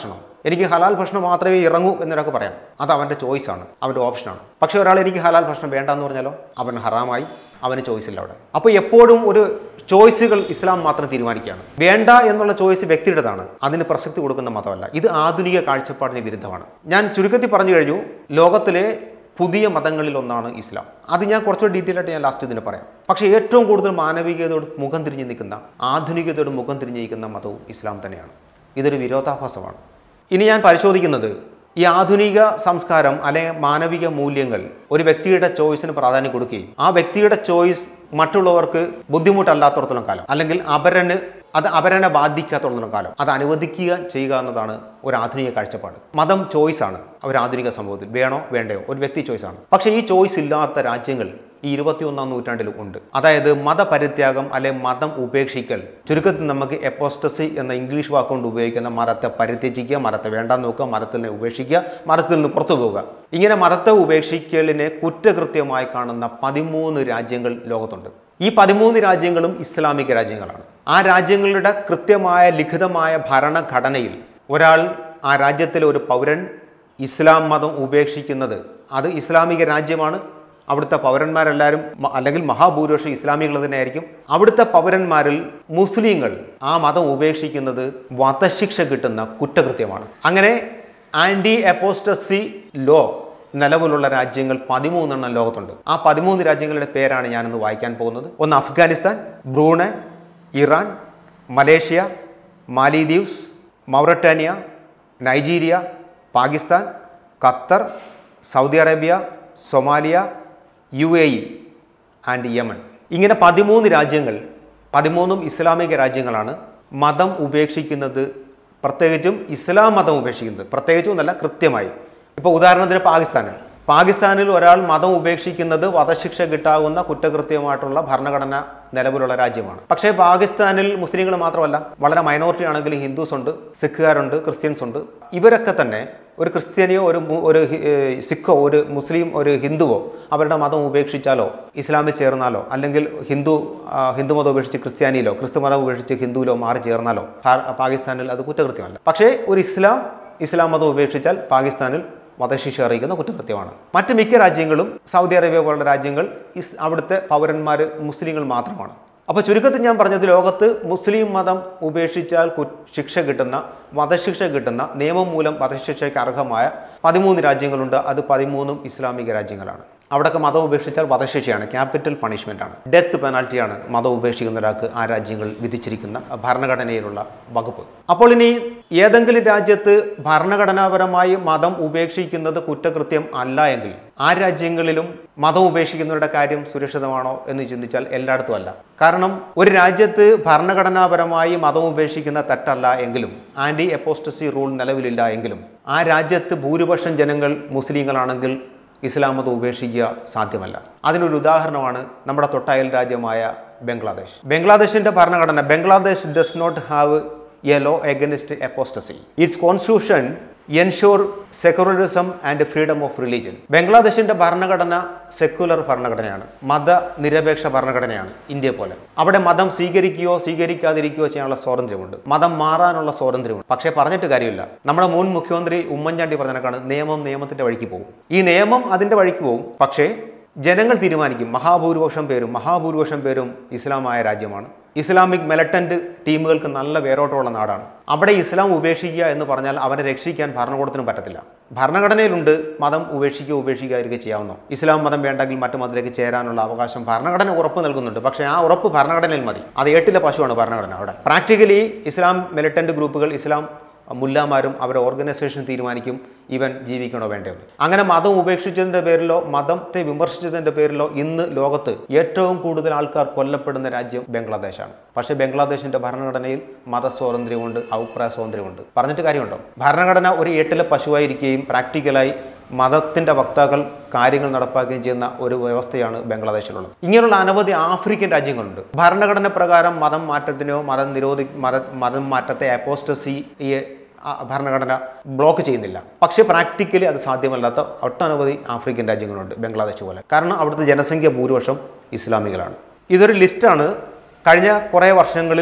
എനിക്ക് ഹലാൽ ഭക്ഷണം മാത്രമേ ഇറങ്ങൂ എന്നൊരാൾക്ക് പറയാം അത് അവൻ്റെ ചോയ്സാണ് അവൻ്റെ ഓപ്ഷനാണ് പക്ഷേ ഒരാൾ എനിക്ക് ഹലാൽ ഭക്ഷണം വേണ്ട എന്ന് പറഞ്ഞാലോ അവൻ ഹറാമായി അവന് ചോയ്സ് ഇല്ല അവിടെ അപ്പോൾ എപ്പോഴും ഒരു ചോയ്സുകൾ ഇസ്ലാം മാത്രം തീരുമാനിക്കുകയാണ് വേണ്ട എന്നുള്ള ചോയ്സ് വ്യക്തിയുടേതാണ് അതിന് പ്രസക്തി കൊടുക്കുന്ന മതമല്ല ഇത് ആധുനിക കാഴ്ചപ്പാടിന് വിരുദ്ധമാണ് ഞാൻ ചുരുക്കത്തിൽ പറഞ്ഞു കഴിഞ്ഞു ലോകത്തിലെ പുതിയ മതങ്ങളിൽ ഒന്നാണ് ഇസ്ലാം അത് ഞാൻ കുറച്ചുകൂടി ഡീറ്റെയിൽ ആയിട്ട് ഞാൻ ലാസ്റ്റ് ഇതിന് പറയാം പക്ഷേ ഏറ്റവും കൂടുതൽ മാനവികതയോട് മുഖം തിരിഞ്ഞ് നിൽക്കുന്ന ആധുനികതയോട് മുഖം തിരിഞ്ഞ് നിൽക്കുന്ന മതവും ഇസ്ലാം തന്നെയാണ് ഇതൊരു വിരോധാഭാസമാണ് ഇനി ഞാൻ പരിശോധിക്കുന്നത് ഈ ആധുനിക സംസ്കാരം അല്ലെങ്കിൽ മാനവിക മൂല്യങ്ങൾ ഒരു വ്യക്തിയുടെ ചോയ്സിന് പ്രാധാന്യം കൊടുക്കുകയും ആ വ്യക്തിയുടെ ചോയ്സ് മറ്റുള്ളവർക്ക് ബുദ്ധിമുട്ടല്ലാത്തടത്തോളം കാലം അല്ലെങ്കിൽ അപരന് അത് അപരനെ ബാധിക്കാത്തടത്തോളം കാലം അത് അനുവദിക്കുക ചെയ്യുക എന്നതാണ് ഒരു ആധുനിക കാഴ്ചപ്പാട് മതം ചോയ്സ് ആണ് ഒരു ആധുനിക സമൂഹത്തിൽ വേണോ വേണ്ടയോ ഒരു വ്യക്തി ചോയ്സ് ആണ് പക്ഷേ ഈ ചോയ്സ് ഇല്ലാത്ത രാജ്യങ്ങൾ ഈ ഇരുപത്തിയൊന്നാം നൂറ്റാണ്ടിലും ഉണ്ട് അതായത് മതപരിത്യാഗം അല്ലെ മതം ഉപേക്ഷിക്കൽ ചുരുക്കത്തിൽ നമുക്ക് എപ്പോസ്റ്റസി എന്ന ഇംഗ്ലീഷ് വാക്കുകൊണ്ട് ഉപയോഗിക്കുന്ന മതത്തെ പരിത്യജിക്കുക മതത്തെ വേണ്ടാന്ന് നോക്കുക മതത്തിൽ നിന്ന് ഉപേക്ഷിക്കുക മതത്തിൽ നിന്ന് പുറത്തു പോവുക ഇങ്ങനെ മതത്തെ ഉപേക്ഷിക്കലിനെ കുറ്റകൃത്യമായി കാണുന്ന പതിമൂന്ന് രാജ്യങ്ങൾ ലോകത്തുണ്ട് ഈ പതിമൂന്ന് രാജ്യങ്ങളും ഇസ്ലാമിക രാജ്യങ്ങളാണ് ആ രാജ്യങ്ങളുടെ കൃത്യമായ ലിഖിതമായ ഭരണഘടനയിൽ ഒരാൾ ആ രാജ്യത്തിലെ ഒരു പൗരൻ ഇസ്ലാം മതം ഉപേക്ഷിക്കുന്നത് അത് ഇസ്ലാമിക രാജ്യമാണ് അവിടുത്തെ പൗരന്മാരെല്ലാവരും മ- അല്ലെങ്കിൽ മഹാഭൂരിപക്ഷം ഇസ്ലാമികൾ തന്നെയായിരിക്കും അവിടുത്തെ പൗരന്മാരിൽ മുസ്ലിങ്ങൾ ആ മതം ഉപേക്ഷിക്കുന്നത് വധശിക്ഷ കിട്ടുന്ന കുറ്റകൃത്യമാണ് അങ്ങനെ ആൻറ്റി അപ്പോസ്റ്റസി ലോ നിലവിലുള്ള രാജ്യങ്ങൾ പതിമൂന്നെണ്ണം ലോകത്തുണ്ട് ആ പതിമൂന്ന് രാജ്യങ്ങളുടെ പേരാണ് ഞാനിന്ന് വായിക്കാൻ പോകുന്നത് ഒന്ന് Afghanistan Brunei Iran Malaysia Maldives Mauritania Nigeria Pakistan Qatar Saudi Arabia Somalia U A E and Yemen ഇങ്ങനെ പതിമൂന്ന് രാജ്യങ്ങൾ പതിമൂന്നും ഇസ്ലാമിക രാജ്യങ്ങളാണ് മതം ഉപേക്ഷിക്കുന്നത് പ്രത്യേകിച്ചും ഇസ്ലാം മതം ഉപേക്ഷിക്കുന്നത് പ്രത്യേകിച്ചും എന്നല്ല കൃത്യമായി ഇപ്പോൾ ഉദാഹരണത്തിന് പാകിസ്ഥാനിൽ പാകിസ്ഥാനിൽ ഒരാൾ മതം ഉപേക്ഷിക്കുന്നത് വധശിക്ഷ കിട്ടാവുന്ന കുറ്റകൃത്യമായിട്ടുള്ള ഭരണഘടന നിലവിലുള്ള രാജ്യമാണ് പക്ഷേ പാകിസ്ഥാനിൽ മുസ്ലിങ്ങൾ മാത്രമല്ല വളരെ മൈനോറിറ്റി ആണെങ്കിൽ ഹിന്ദുസ് ഉണ്ട് സിഖുകാരുണ്ട് ക്രിസ്ത്യൻസ് ഉണ്ട് ഇവരൊക്കെ തന്നെ ഒരു ക്രിസ്ത്യാനിയോ ഒരു മു- ഒരു ഹി- ഏർ സിഖോ ഒരു മുസ്ലിം ഒരു ഹിന്ദുവോ അവരുടെ മതം ഉപേക്ഷിച്ചാലോ ഇസ്ലാമിൽ ചേർന്നാലോ അല്ലെങ്കിൽ ഹിന്ദു ആ, ഹിന്ദു മതം ഉപേക്ഷിച്ച് ക്രിസ്ത്യാനിയിലോ ക്രിസ്തു മതം ഉപേക്ഷിച്ച് ഹിന്ദുവിലോ മാറി ചേർന്നാലോ പാ- പാകിസ്ഥാനിൽ അത് കുറ്റകൃത്യമല്ല പക്ഷേ ഒരു ഇസ്ലാം ഇസ്ലാം മതം ഉപേക്ഷിച്ചാൽ പാകിസ്ഥാനിൽ വധശിക്ഷ അറിയിക്കുന്ന കുറ്റകൃത്യമാണ് മറ്റ് മിക്ക രാജ്യങ്ങളും സൗദി അറേബ്യ പോലുള്ള രാജ്യങ്ങൾ ഇസ് അവിടുത്തെ പൗരന്മാർ മുസ്ലിങ്ങൾ മാത്രമാണ് അപ്പോൾ ചുരുക്കത്തിൽ ഞാൻ പറഞ്ഞത് ലോകത്ത് മുസ്ലിം മതം ഉപേക്ഷിച്ചാൽ കു ശിക്ഷ കിട്ടുന്ന വധശിക്ഷ കിട്ടുന്ന നിയമം മൂലം വധശിക്ഷയ്ക്ക് അർഹമായ പതിമൂന്ന് രാജ്യങ്ങളുണ്ട് അത് പതിമൂന്നും ഇസ്ലാമിക രാജ്യങ്ങളാണ് അവിടെയൊക്കെ മതം ഉപേക്ഷിച്ചാൽ വധശിക്ഷയാണ് ക്യാപിറ്റൽ പണിഷ്മെൻ്റ് ആണ് ഡെത്ത് പെനാൽറ്റിയാണ് മതം ഉപേക്ഷിക്കുന്ന ഒരാൾക്ക് ആ രാജ്യങ്ങൾ വിധിച്ചിരിക്കുന്ന ഭരണഘടനയിലുള്ള വകുപ്പ് അപ്പോൾ ഇനി ഏതെങ്കിലും രാജ്യത്ത് ഭരണഘടനാപരമായി മതം ഉപേക്ഷിക്കുന്നത് കുറ്റകൃത്യം അല്ല എങ്കിൽ ആ രാജ്യങ്ങളിലും മതം ഉപേക്ഷിക്കുന്നവരുടെ കാര്യം സുരക്ഷിതമാണോ എന്ന് ചിന്തിച്ചാൽ എല്ലായിടത്തും അല്ല കാരണം ഒരു രാജ്യത്ത് ഭരണഘടനാപരമായി മതം ഉപേക്ഷിക്കുന്ന തെറ്റല്ല എങ്കിലും ആൻറ്റി എപ്പോസ്റ്റസി റൂൾ നിലവിലില്ല എങ്കിലും ആ രാജ്യത്ത് ഭൂരിപക്ഷം ജനങ്ങൾ മുസ്ലിങ്ങളാണെങ്കിൽ ഇസ്ലാം മതം ഉപേക്ഷിക്കുക സാധ്യമല്ല അതിനൊരു ഉദാഹരണമാണ് നമ്മുടെ തൊട്ടയൽ രാജ്യമായ ബംഗ്ലാദേശ് ബംഗ്ലാദേശിന്റെ ഭരണഘടന Bangladesh does not have a law against apostasy its constitution ensure secularism and freedom of religion ബംഗ്ലാദേശിന്റെ ഭരണഘടന സെക്യുലർ ഭരണഘടനയാണ് മതനിരപേക്ഷ ഭരണഘടനയാണ് ഇന്ത്യ പോലെ അവിടെ മതം സ്വീകരിക്കുകയോ സ്വീകരിക്കാതിരിക്കുകയോ ചെയ്യാനുള്ള സ്വാതന്ത്ര്യമുണ്ട് മതം മാറാനുള്ള സ്വാതന്ത്ര്യമുണ്ട് പക്ഷേ പറഞ്ഞിട്ട് കാര്യമില്ല നമ്മുടെ മുൻ മുഖ്യമന്ത്രി ഉമ്മൻചാണ്ടി പറഞ്ഞാണ് നിയമം നിയമത്തിന്റെ വഴിക്ക് പോകും ഈ നിയമം അതിന്റെ വഴിക്ക് പോകും പക്ഷേ ജനങ്ങൾ തീരുമാനിക്കും മഹാഭൂരിപക്ഷം പേരും മഹാഭൂരിപക്ഷം പേരും ഇസ്ലാമായ രാജ്യമാണ് ഇസ്ലാമിക് മിലിറ്റന്റ് ടീമുകൾക്ക് നല്ല വേരോട്ടമുള്ള നാടാണ് അവിടെ ഇസ്ലാം ഉപേക്ഷിക്കുക എന്ന് പറഞ്ഞാൽ അവനെ രക്ഷിക്കാൻ ഭരണകൂടത്തിനും പറ്റത്തില്ല ഭരണഘടനയിലുണ്ട് മതം ഉപേക്ഷിക്കുക ഉപേക്ഷിക്കാതിരിക്കുക ചെയ്യാവുന്നു ഇസ്ലാം മതം വേണ്ടെങ്കിൽ മറ്റു മതത്തിലേക്ക് ചേരാനുള്ള അവകാശം ഭരണഘടന ഉറപ്പ് നൽകുന്നുണ്ട് പക്ഷേ ആ ഉറപ്പ് ഭരണഘടനയിൽ മതി അത് ഏട്ടിലെ പശുവാണ് ഭരണഘടന അവിടെ പ്രാക്ടിക്കലി ഇസ്ലാം മിലിറ്റന്റ് ഗ്രൂപ്പുകൾ ഇസ്ലാം മുല്ലാമാരും അവരുടെ ഓർഗനൈസേഷൻ തീരുമാനിക്കും ഇവൻ ജീവിക്കണോ വേണ്ടയോ എന്ന്. അങ്ങനെ മതം ഉപേക്ഷിച്ചതിൻ്റെ പേരിലോ മതത്തെ വിമർശിച്ചതിൻ്റെ പേരിലോ ഇന്ന് ലോകത്ത് ഏറ്റവും കൂടുതൽ ആൾക്കാർ കൊല്ലപ്പെടുന്ന രാജ്യം ബംഗ്ലാദേശാണ് പക്ഷേ ബംഗ്ലാദേശിന്റെ ഭരണഘടനയിൽ മതസ്വാതന്ത്ര്യമുണ്ട് അഭിപ്രായ സ്വാതന്ത്ര്യമുണ്ട് പറഞ്ഞിട്ട് കാര്യമുണ്ടോ ഭരണഘടന ഒരു ഏട്ടിലെ പശുവായിരിക്കുകയും പ്രാക്ടിക്കലായി മതത്തിന്റെ വക്താക്കൾ കാര്യങ്ങൾ നടപ്പാക്കുകയും ചെയ്യുന്ന ഒരു വ്യവസ്ഥയാണ് ബംഗ്ലാദേശിലുള്ളത് ഇങ്ങനെയുള്ള അനവധി ആഫ്രിക്കൻ രാജ്യങ്ങളുണ്ട് ഭരണഘടന പ്രകാരം മതം മാറ്റത്തിനോ മതം നിരോധി മത മതം മാറ്റത്തെ അപ്പോസ്റ്റസിയെ ആ ഭരണഘടന ബ്ലോക്ക് ചെയ്യുന്നില്ല പക്ഷേ പ്രാക്ടിക്കലി അത് സാധ്യമല്ലാത്ത ഒട്ടനവധി ആഫ്രിക്കൻ രാജ്യങ്ങളുണ്ട് ബംഗ്ലാദേശ് പോലെ കാരണം അവിടുത്തെ ജനസംഖ്യ ഭൂരിപക്ഷം ഇസ്ലാമികളാണ് ഇതൊരു ലിസ്റ്റാണ് കഴിഞ്ഞ കുറേ വർഷങ്ങളിൽ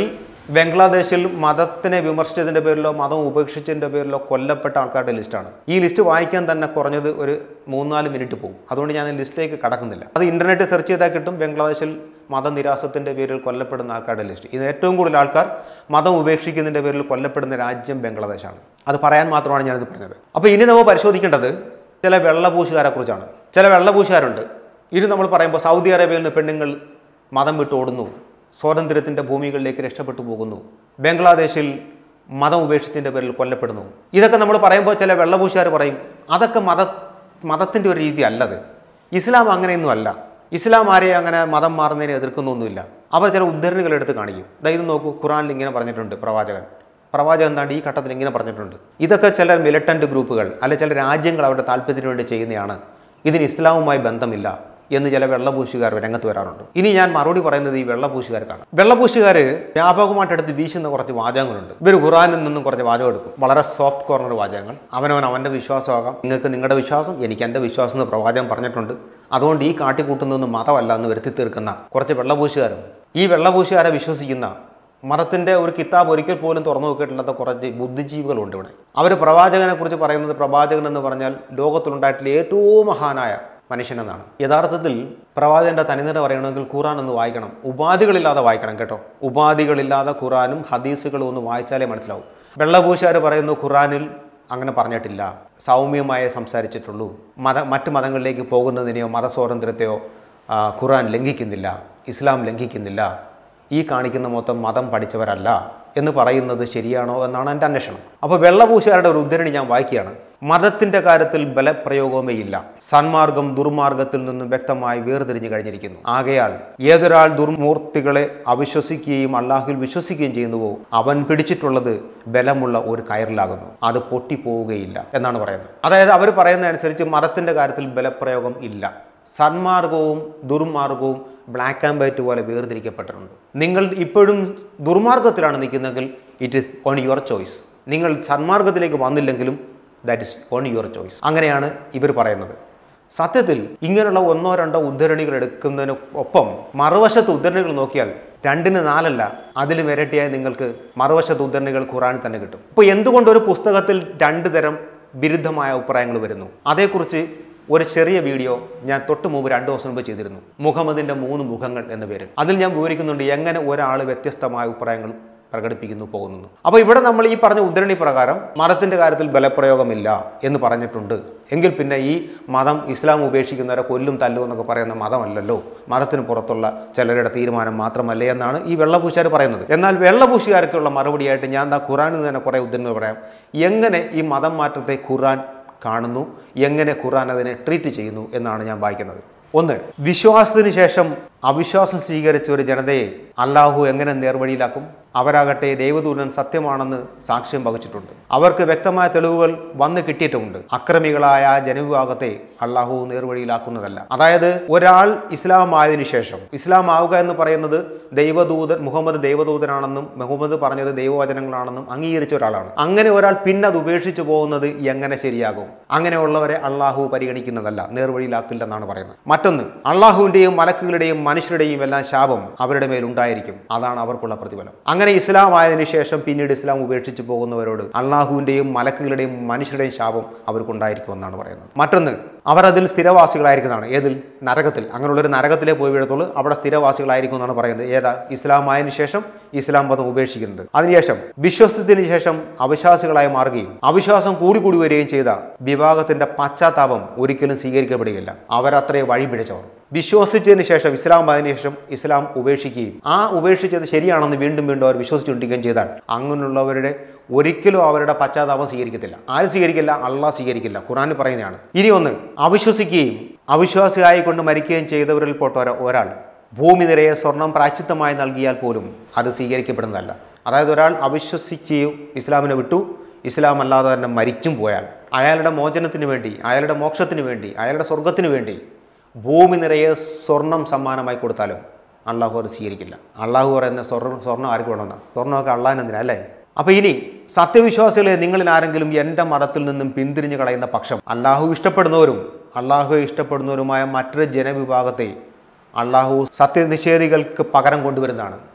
ബംഗ്ലാദേശിൽ മതത്തിനെ വിമർശിച്ചതിൻ്റെ പേരിലോ മതം ഉപേക്ഷിച്ചതിൻ്റെ പേരിലോ കൊല്ലപ്പെട്ട ആൾക്കാരുടെ ലിസ്റ്റാണ് ഈ ലിസ്റ്റ് വായിക്കാൻ തന്നെ കുറഞ്ഞത് ഒരു മൂന്നാല് മിനിറ്റ് പോകും അതുകൊണ്ട് ഞാൻ ഈ ലിസ്റ്റിലേക്ക് കടക്കുന്നില്ല അത് ഇൻ്റർനെറ്റ് സെർച്ച് ചെയ്താൽ കിട്ടും ബംഗ്ലാദേശിൽ മതനിരാസത്തിൻ്റെ പേരിൽ കൊല്ലപ്പെടുന്ന ആൾക്കാരുടെ ലിസ്റ്റ് ഇത് ഏറ്റവും കൂടുതൽ ആൾക്കാർ മതം ഉപേക്ഷിക്കുന്നതിൻ്റെ പേരിൽ കൊല്ലപ്പെടുന്ന രാജ്യം ബംഗ്ലാദേശാണ് അത് പറയാൻ മാത്രമാണ് ഞാനിത് പറഞ്ഞത് അപ്പോൾ ഇനി നമ്മൾ പരിശോധിക്കേണ്ടത് ചില വെള്ളപൂശുകാരെ കുറിച്ചാണ് ചില വെള്ളപൂശുകാരുണ്ട് ഇത് നമ്മൾ പറയുമ്പോൾ സൗദി അറേബ്യയിൽ നിന്ന് പെണ്ണുങ്ങൾ മതം വിട്ട് ഓടുന്നു സ്വാതന്ത്ര്യത്തിൻ്റെ ഭൂമികളിലേക്ക് രക്ഷപ്പെട്ടു പോകുന്നു ബംഗ്ലാദേശിൽ മതം ഉപേക്ഷിച്ചതിൻ്റെ പേരിൽ കൊല്ലപ്പെടുന്നു ഇതൊക്കെ നമ്മൾ പറയുമ്പോൾ ചില വെള്ളപൂശുകാർ പറയും അതൊക്കെ മത മതത്തിൻ്റെ ഒരു രീതി അല്ലത് ഇസ്ലാം അങ്ങനെയൊന്നും അല്ല ഇസ്ലാം ആരെയും അങ്ങനെ മതം മാറുന്നതിനെ എതിർക്കുന്നൊന്നുമില്ല അവർ ചില ഉദ്ധരണികൾ എടുത്ത് കാണിക്കും ദൈവം നോക്കൂ ഖുറാനിൽ ഇങ്ങനെ പറഞ്ഞിട്ടുണ്ട് പ്രവാചകൻ പ്രവാചകൻ എന്താണ്ട് ഈ ഘട്ടത്തിൽ ഇങ്ങനെ പറഞ്ഞിട്ടുണ്ട് ഇതൊക്കെ ചില മിലിറ്റന്റ് ഗ്രൂപ്പുകൾ അല്ലെ ചില രാജ്യങ്ങൾ അവരുടെ താല്പര്യത്തിന് വേണ്ടി ചെയ്യുന്നതാണ് ഇതിന് ഇസ്ലാമുമായി ബന്ധമില്ല എന്ന് ചില വെള്ളപൂശുകാർ രംഗത്ത് വരാറുണ്ട് ഇനി ഞാൻ മറുപടി പറയുന്നത് ഈ വെള്ളപൂശുകാർക്കാണ് വെള്ളപൂശുകാർ വ്യാപകമായിട്ട് എടുത്ത് വീശുന്ന കുറച്ച് വാചകങ്ങളുണ്ട് ഇവർ ഖുറാനിൽ നിന്നും കുറച്ച് വാചകം എടുക്കും വളരെ സോഫ്റ്റ് കോർണർ വാചകങ്ങൾ അവനവൻ അവൻ്റെ വിശ്വാസമാകാം നിങ്ങൾക്ക് നിങ്ങളുടെ വിശ്വാസം എനിക്ക് എൻ്റെ വിശ്വാസം എന്ന് പ്രവാചകൻ പറഞ്ഞിട്ടുണ്ട് അതുകൊണ്ട് ഈ കാട്ടിക്കൂട്ടുന്നതൊന്നും മതമല്ല എന്ന് വരുത്തി തീർക്കുന്ന കുറച്ച് വെള്ളപൂശുകാരും ഈ വെള്ളപൂശുകാരെ വിശ്വസിക്കുന്ന മതത്തിൻ്റെ ഒരു കിതാബ് ഒരിക്കൽ പോലും തുറന്നു നോക്കിയിട്ടില്ലാത്ത കുറച്ച് ബുദ്ധിജീവികളുണ്ട് ഇവിടെ അവർ പ്രവാചകനെ കുറിച്ച് പറയുന്നത് പ്രവാചകൻ എന്ന് പറഞ്ഞാൽ ലോകത്തിലുണ്ടായിട്ടുള്ള ഏറ്റവും മഹാനായ മനുഷ്യനെന്നാണ് യഥാർത്ഥത്തിൽ പ്രവാചകന്റെ തനിനിറ പറയണമെങ്കിൽ ഖുറാൻ ഒന്ന് വായിക്കണം ഉപാധികളില്ലാതെ വായിക്കണം കേട്ടോ ഉപാധികളില്ലാതെ ഖുറാനും ഹദീസുകളും ഒന്ന് വായിച്ചാലേ മനസ്സിലാവും വെള്ളപൂശാർ പറയുന്നു ഖുറാനിൽ അങ്ങനെ പറഞ്ഞിട്ടില്ല സൗമ്യമായി സംസാരിച്ചിട്ടുള്ളൂ മത മറ്റ് മതങ്ങളിലേക്ക് പോകുന്നതിനെയോ മതസ്വാതന്ത്ര്യത്തെയോ ആ, ഖുറാൻ ലംഘിക്കുന്നില്ല ഇസ്ലാം ലംഘിക്കുന്നില്ല ഈ കാണിക്കുന്ന മൊത്തം മതം പഠിച്ചവരല്ല എന്ന് പറയുന്നത് ശരിയാണോ എന്നാണ് എൻ്റെ അന്വേഷണം അപ്പോൾ വെള്ളപൂശാരുടെ ഒരു ഉദ്ധരണി ഞാൻ വായിക്കുകയാണ് മതത്തിൻ്റെ കാര്യത്തിൽ ബലപ്രയോഗമേ ഇല്ല സന്മാർഗം ദുർമാർഗത്തിൽ നിന്നും വ്യക്തമായി വേർതിരിഞ്ഞു കഴിഞ്ഞിരിക്കുന്നു ആകയാൽ ഏതൊരാൾ ദുർമൂർത്തികളെ അവിശ്വസിക്കുകയും അള്ളാഹുവിൽ വിശ്വസിക്കുകയും ചെയ്യുന്നുവോ അവൻ പിടിച്ചിട്ടുള്ളത് ബലമുള്ള ഒരു കയറിലാകുന്നു അത് പൊട്ടിപ്പോവുകയില്ല എന്നാണ് പറയുന്നത് അതായത് അവർ പറയുന്നതനുസരിച്ച് മതത്തിൻ്റെ കാര്യത്തിൽ ബലപ്രയോഗം ഇല്ല സന്മാർഗവും ദുർമാർഗവും ബ്ലാക്ക് ആൻഡ് വൈറ്റ് പോലെ വേർതിരിക്കപ്പെട്ടിട്ടുണ്ട് നിങ്ങൾ ഇപ്പോഴും ദുർമാർഗത്തിലാണ് നിൽക്കുന്നതെങ്കിൽ it is on your choice നിങ്ങൾ സന്മാർഗത്തിലേക്ക് വന്നില്ലെങ്കിലും that is on your choice അങ്ങനെയാണ് ഇവർ പറയുന്നത് സത്യത്തിൽ ഇങ്ങനെയുള്ള ഒന്നോ രണ്ടോ ഉദ്ധരണികൾ എടുക്കുന്നതിന് ഒപ്പം മറുവശത്ത് ഉദ്ധരണികൾ നോക്കിയാൽ രണ്ടിന് നാലല്ല അതിലും ഇരട്ടിയായി നിങ്ങൾക്ക് മറുവശത്ത് ഉദ്ധരണികൾ ഖുറാനിൽ തന്നെ കിട്ടും ഇപ്പോൾ എന്തുകൊണ്ട് ഒരു പുസ്തകത്തിൽ രണ്ട് തരം വിരുദ്ധമായ അഭിപ്രായങ്ങൾ വരുന്നു അതേക്കുറിച്ച് ഒരു ചെറിയ വീഡിയോ ഞാൻ തൊട്ട് മുമ്പ് രണ്ട് ദിവസം മുമ്പ് ചെയ്തിരുന്നു മുഹമ്മദിൻ്റെ മൂന്ന് മുഖങ്ങൾ എന്ന പേരിൽ അതിൽ ഞാൻ വിവരിക്കുന്നുണ്ട് എങ്ങനെ ഒരാൾ വ്യത്യസ്തമായ അഭിപ്രായങ്ങൾ പ്രകടിപ്പിക്കുന്നു പോകുന്നു അപ്പോൾ ഇവിടെ നമ്മൾ ഈ പറഞ്ഞ ഉദ്ധരണി പ്രകാരം മതത്തിൻ്റെ കാര്യത്തിൽ ബലപ്രയോഗമില്ല എന്ന് പറഞ്ഞിട്ടുണ്ട് എങ്കിൽ പിന്നെ ഈ മതം ഇസ്ലാം ഉപേക്ഷിക്കുന്നവരെ കൊല്ലും തല്ലും എന്നൊക്കെ പറയുന്ന മതമല്ലല്ലോ മതത്തിന് പുറത്തുള്ള ചിലരുടെ തീരുമാനം മാത്രമല്ലേ എന്നാണ് ഈ വെള്ളപൂശാർ പറയുന്നത് എന്നാൽ വെള്ളപൂശുകാർക്കുള്ള മറുപടിയായിട്ട് ഞാൻ ദാ ഖുറാനിൽ നിന്ന് തന്നെ കുറേ ഉദ്ധരണികൾ പറയാം എങ്ങനെ ഈ മതം മാറ്റത്തെ ഖുറാൻ കാണുന്നു എങ്ങനെ ഖുറാൻ അതിനെ ട്രീറ്റ് ചെയ്യുന്നു എന്നാണ് ഞാൻ വായിക്കുന്നത് ഒന്ന് വിശ്വാസത്തിന് ശേഷം അവിശ്വാസം സ്വീകരിച്ച ഒരു ജനതയെ അള്ളാഹു എങ്ങനെ നേർവഴിയിലാക്കും അവരാകട്ടെ ദൈവദൂതൻ സത്യമാണെന്ന് സാക്ഷ്യം വഹിച്ചിട്ടുണ്ട് അവർക്ക് വ്യക്തമായ തെളിവുകൾ വന്നു കിട്ടിയിട്ടുമുണ്ട് അക്രമികളായ ആ ജനവിഭാഗത്തെ അള്ളാഹു നേർവഴിയിലാക്കുന്നതല്ല അതായത് ഒരാൾ ഇസ്ലാം ആയതിനു ശേഷം ഇസ്ലാം ആവുക എന്ന് പറയുന്നത് ദൈവദൂതൻ മുഹമ്മദ് ദൈവദൂതനാണെന്നും മുഹമ്മദ് പറഞ്ഞത് ദൈവവചനങ്ങളാണെന്നും അംഗീകരിച്ച ഒരാളാണ് അങ്ങനെ ഒരാൾ പിന്നെ അത് ഉപേക്ഷിച്ചു പോകുന്നത് എങ്ങനെ ശരിയാകും അങ്ങനെയുള്ളവരെ അള്ളാഹു പരിഗണിക്കുന്നതല്ല നേർവഴിയിലാക്കില്ലെന്നാണ് പറയുന്നത് മറ്റൊന്ന് അള്ളാഹുവിന്റെയും മലക്കുകളുടെയും മനുഷ്യരുടെയും എല്ലാം ശാപം അവരുടെ മേൽ ഉണ്ടായിരിക്കും അതാണ് അവർക്കുള്ള പ്രതിഫലം അങ്ങനെ ഇസ്ലാം ആയതിനു ശേഷം പിന്നീട് ഇസ്ലാം ഉപേക്ഷിച്ച് പോകുന്നവരോട് അള്ളാഹുവിന്റെയും മലക്കുകളുടെയും മനുഷ്യരുടെയും ശാപം അവർക്കുണ്ടായിരിക്കുമെന്നാണ് പറയുന്നത് മറ്റൊന്ന് അവർ അതിൽ സ്ഥിരവാസികളായിരിക്കുന്നതാണ് ഏതിൽ നരകത്തിൽ അങ്ങനെയുള്ളൊരു നരകത്തിലേ പോയി വീഴത്തുള്ളൂ അവിടെ സ്ഥിരവാസികളായിരിക്കും എന്നാണ് പറയുന്നത് ഏതാ ഇസ്ലാം ആയതിനു ശേഷം ഇസ്ലാം മതം ഉപേക്ഷിക്കുന്നത് അതിനുശേഷം വിശ്വസത്തിന് ശേഷം അവിശ്വാസികളായി മാറുകയും അവിശ്വാസം കൂടി കൂടി വരികയും ചെയ്ത വിഭാഗത്തിന്റെ പശ്ചാത്താപം ഒരിക്കലും സ്വീകരിക്കപ്പെടുകയില്ല അവരത്രേ വഴി പിടിച്ചവർ വിശ്വസിച്ചതിന് ശേഷം ഇസ്ലാം ആയതിനു ശേഷം ഇസ്ലാം ഉപേക്ഷിക്കുകയും ആ ഉപേക്ഷിച്ചത് ശരിയാണെന്ന് വീണ്ടും വീണ്ടും അവർ വിശ്വസിച്ചുകൊണ്ടിരിക്കുകയും ചെയ്താൽ അങ്ങനെയുള്ളവരുടെ ഒരിക്കലും അവരുടെ പശ്ചാത്താപം സ്വീകരിക്കത്തില്ല ആരും സ്വീകരിക്കില്ല അള്ളാഹ് സ്വീകരിക്കില്ല ഖുറാനിൽ പറയുന്നതാണ് ഇനി ഒന്ന് അവിശ്വസിക്കുകയും അവിശ്വാസിയായിക്കൊണ്ട് മരിക്കുകയും ചെയ്തവരിൽ പെട്ട ഒര- ഒരാൾ ഭൂമി നിറയെ സ്വർണം പ്രാച്ചിത്തമായി നൽകിയാൽ പോലും അത് സ്വീകരിക്കപ്പെടുന്നതല്ല അതായത് ഒരാൾ അവിശ്വസിക്കുകയും ഇസ്ലാമിനെ വിട്ടു ഇസ്ലാം അല്ലാതെ തന്നെ മരിച്ചും പോയാൽ അയാളുടെ മോചനത്തിന് വേണ്ടി അയാളുടെ മോക്ഷത്തിന് വേണ്ടി അയാളുടെ സ്വർഗത്തിന് വേണ്ടി ഭൂമി നിറയെ സ്വർണം സമ്മാനമായി കൊടുത്താലും അള്ളാഹു അത് സ്വീകരിക്കില്ല അള്ളാഹു പറയുന്ന സ്വർണ്ണം സ്വർണ്ണം ആർക്ക് വേണമെന്നാണ് സ്വർണ്ണമൊക്കെ അള്ളാഹിനെന്തിനാ അല്ലേ അപ്പോൾ ഇനി സത്യവിശ്വാസികളെ നിങ്ങളിൽ ആരെങ്കിലും എൻ്റെ മതത്തിൽ നിന്നും പിന്തിരിഞ്ഞു കളയുന്ന പക്ഷം അള്ളാഹു ഇഷ്ടപ്പെടുന്നവരും അള്ളാഹു ഇഷ്ടപ്പെടുന്നവരുമായ മറ്റൊരു ജനവിഭാഗത്തെ അള്ളാഹു സത്യനിഷേധികൾക്ക് പകരം കൊണ്ടുവരുന്നതാണ്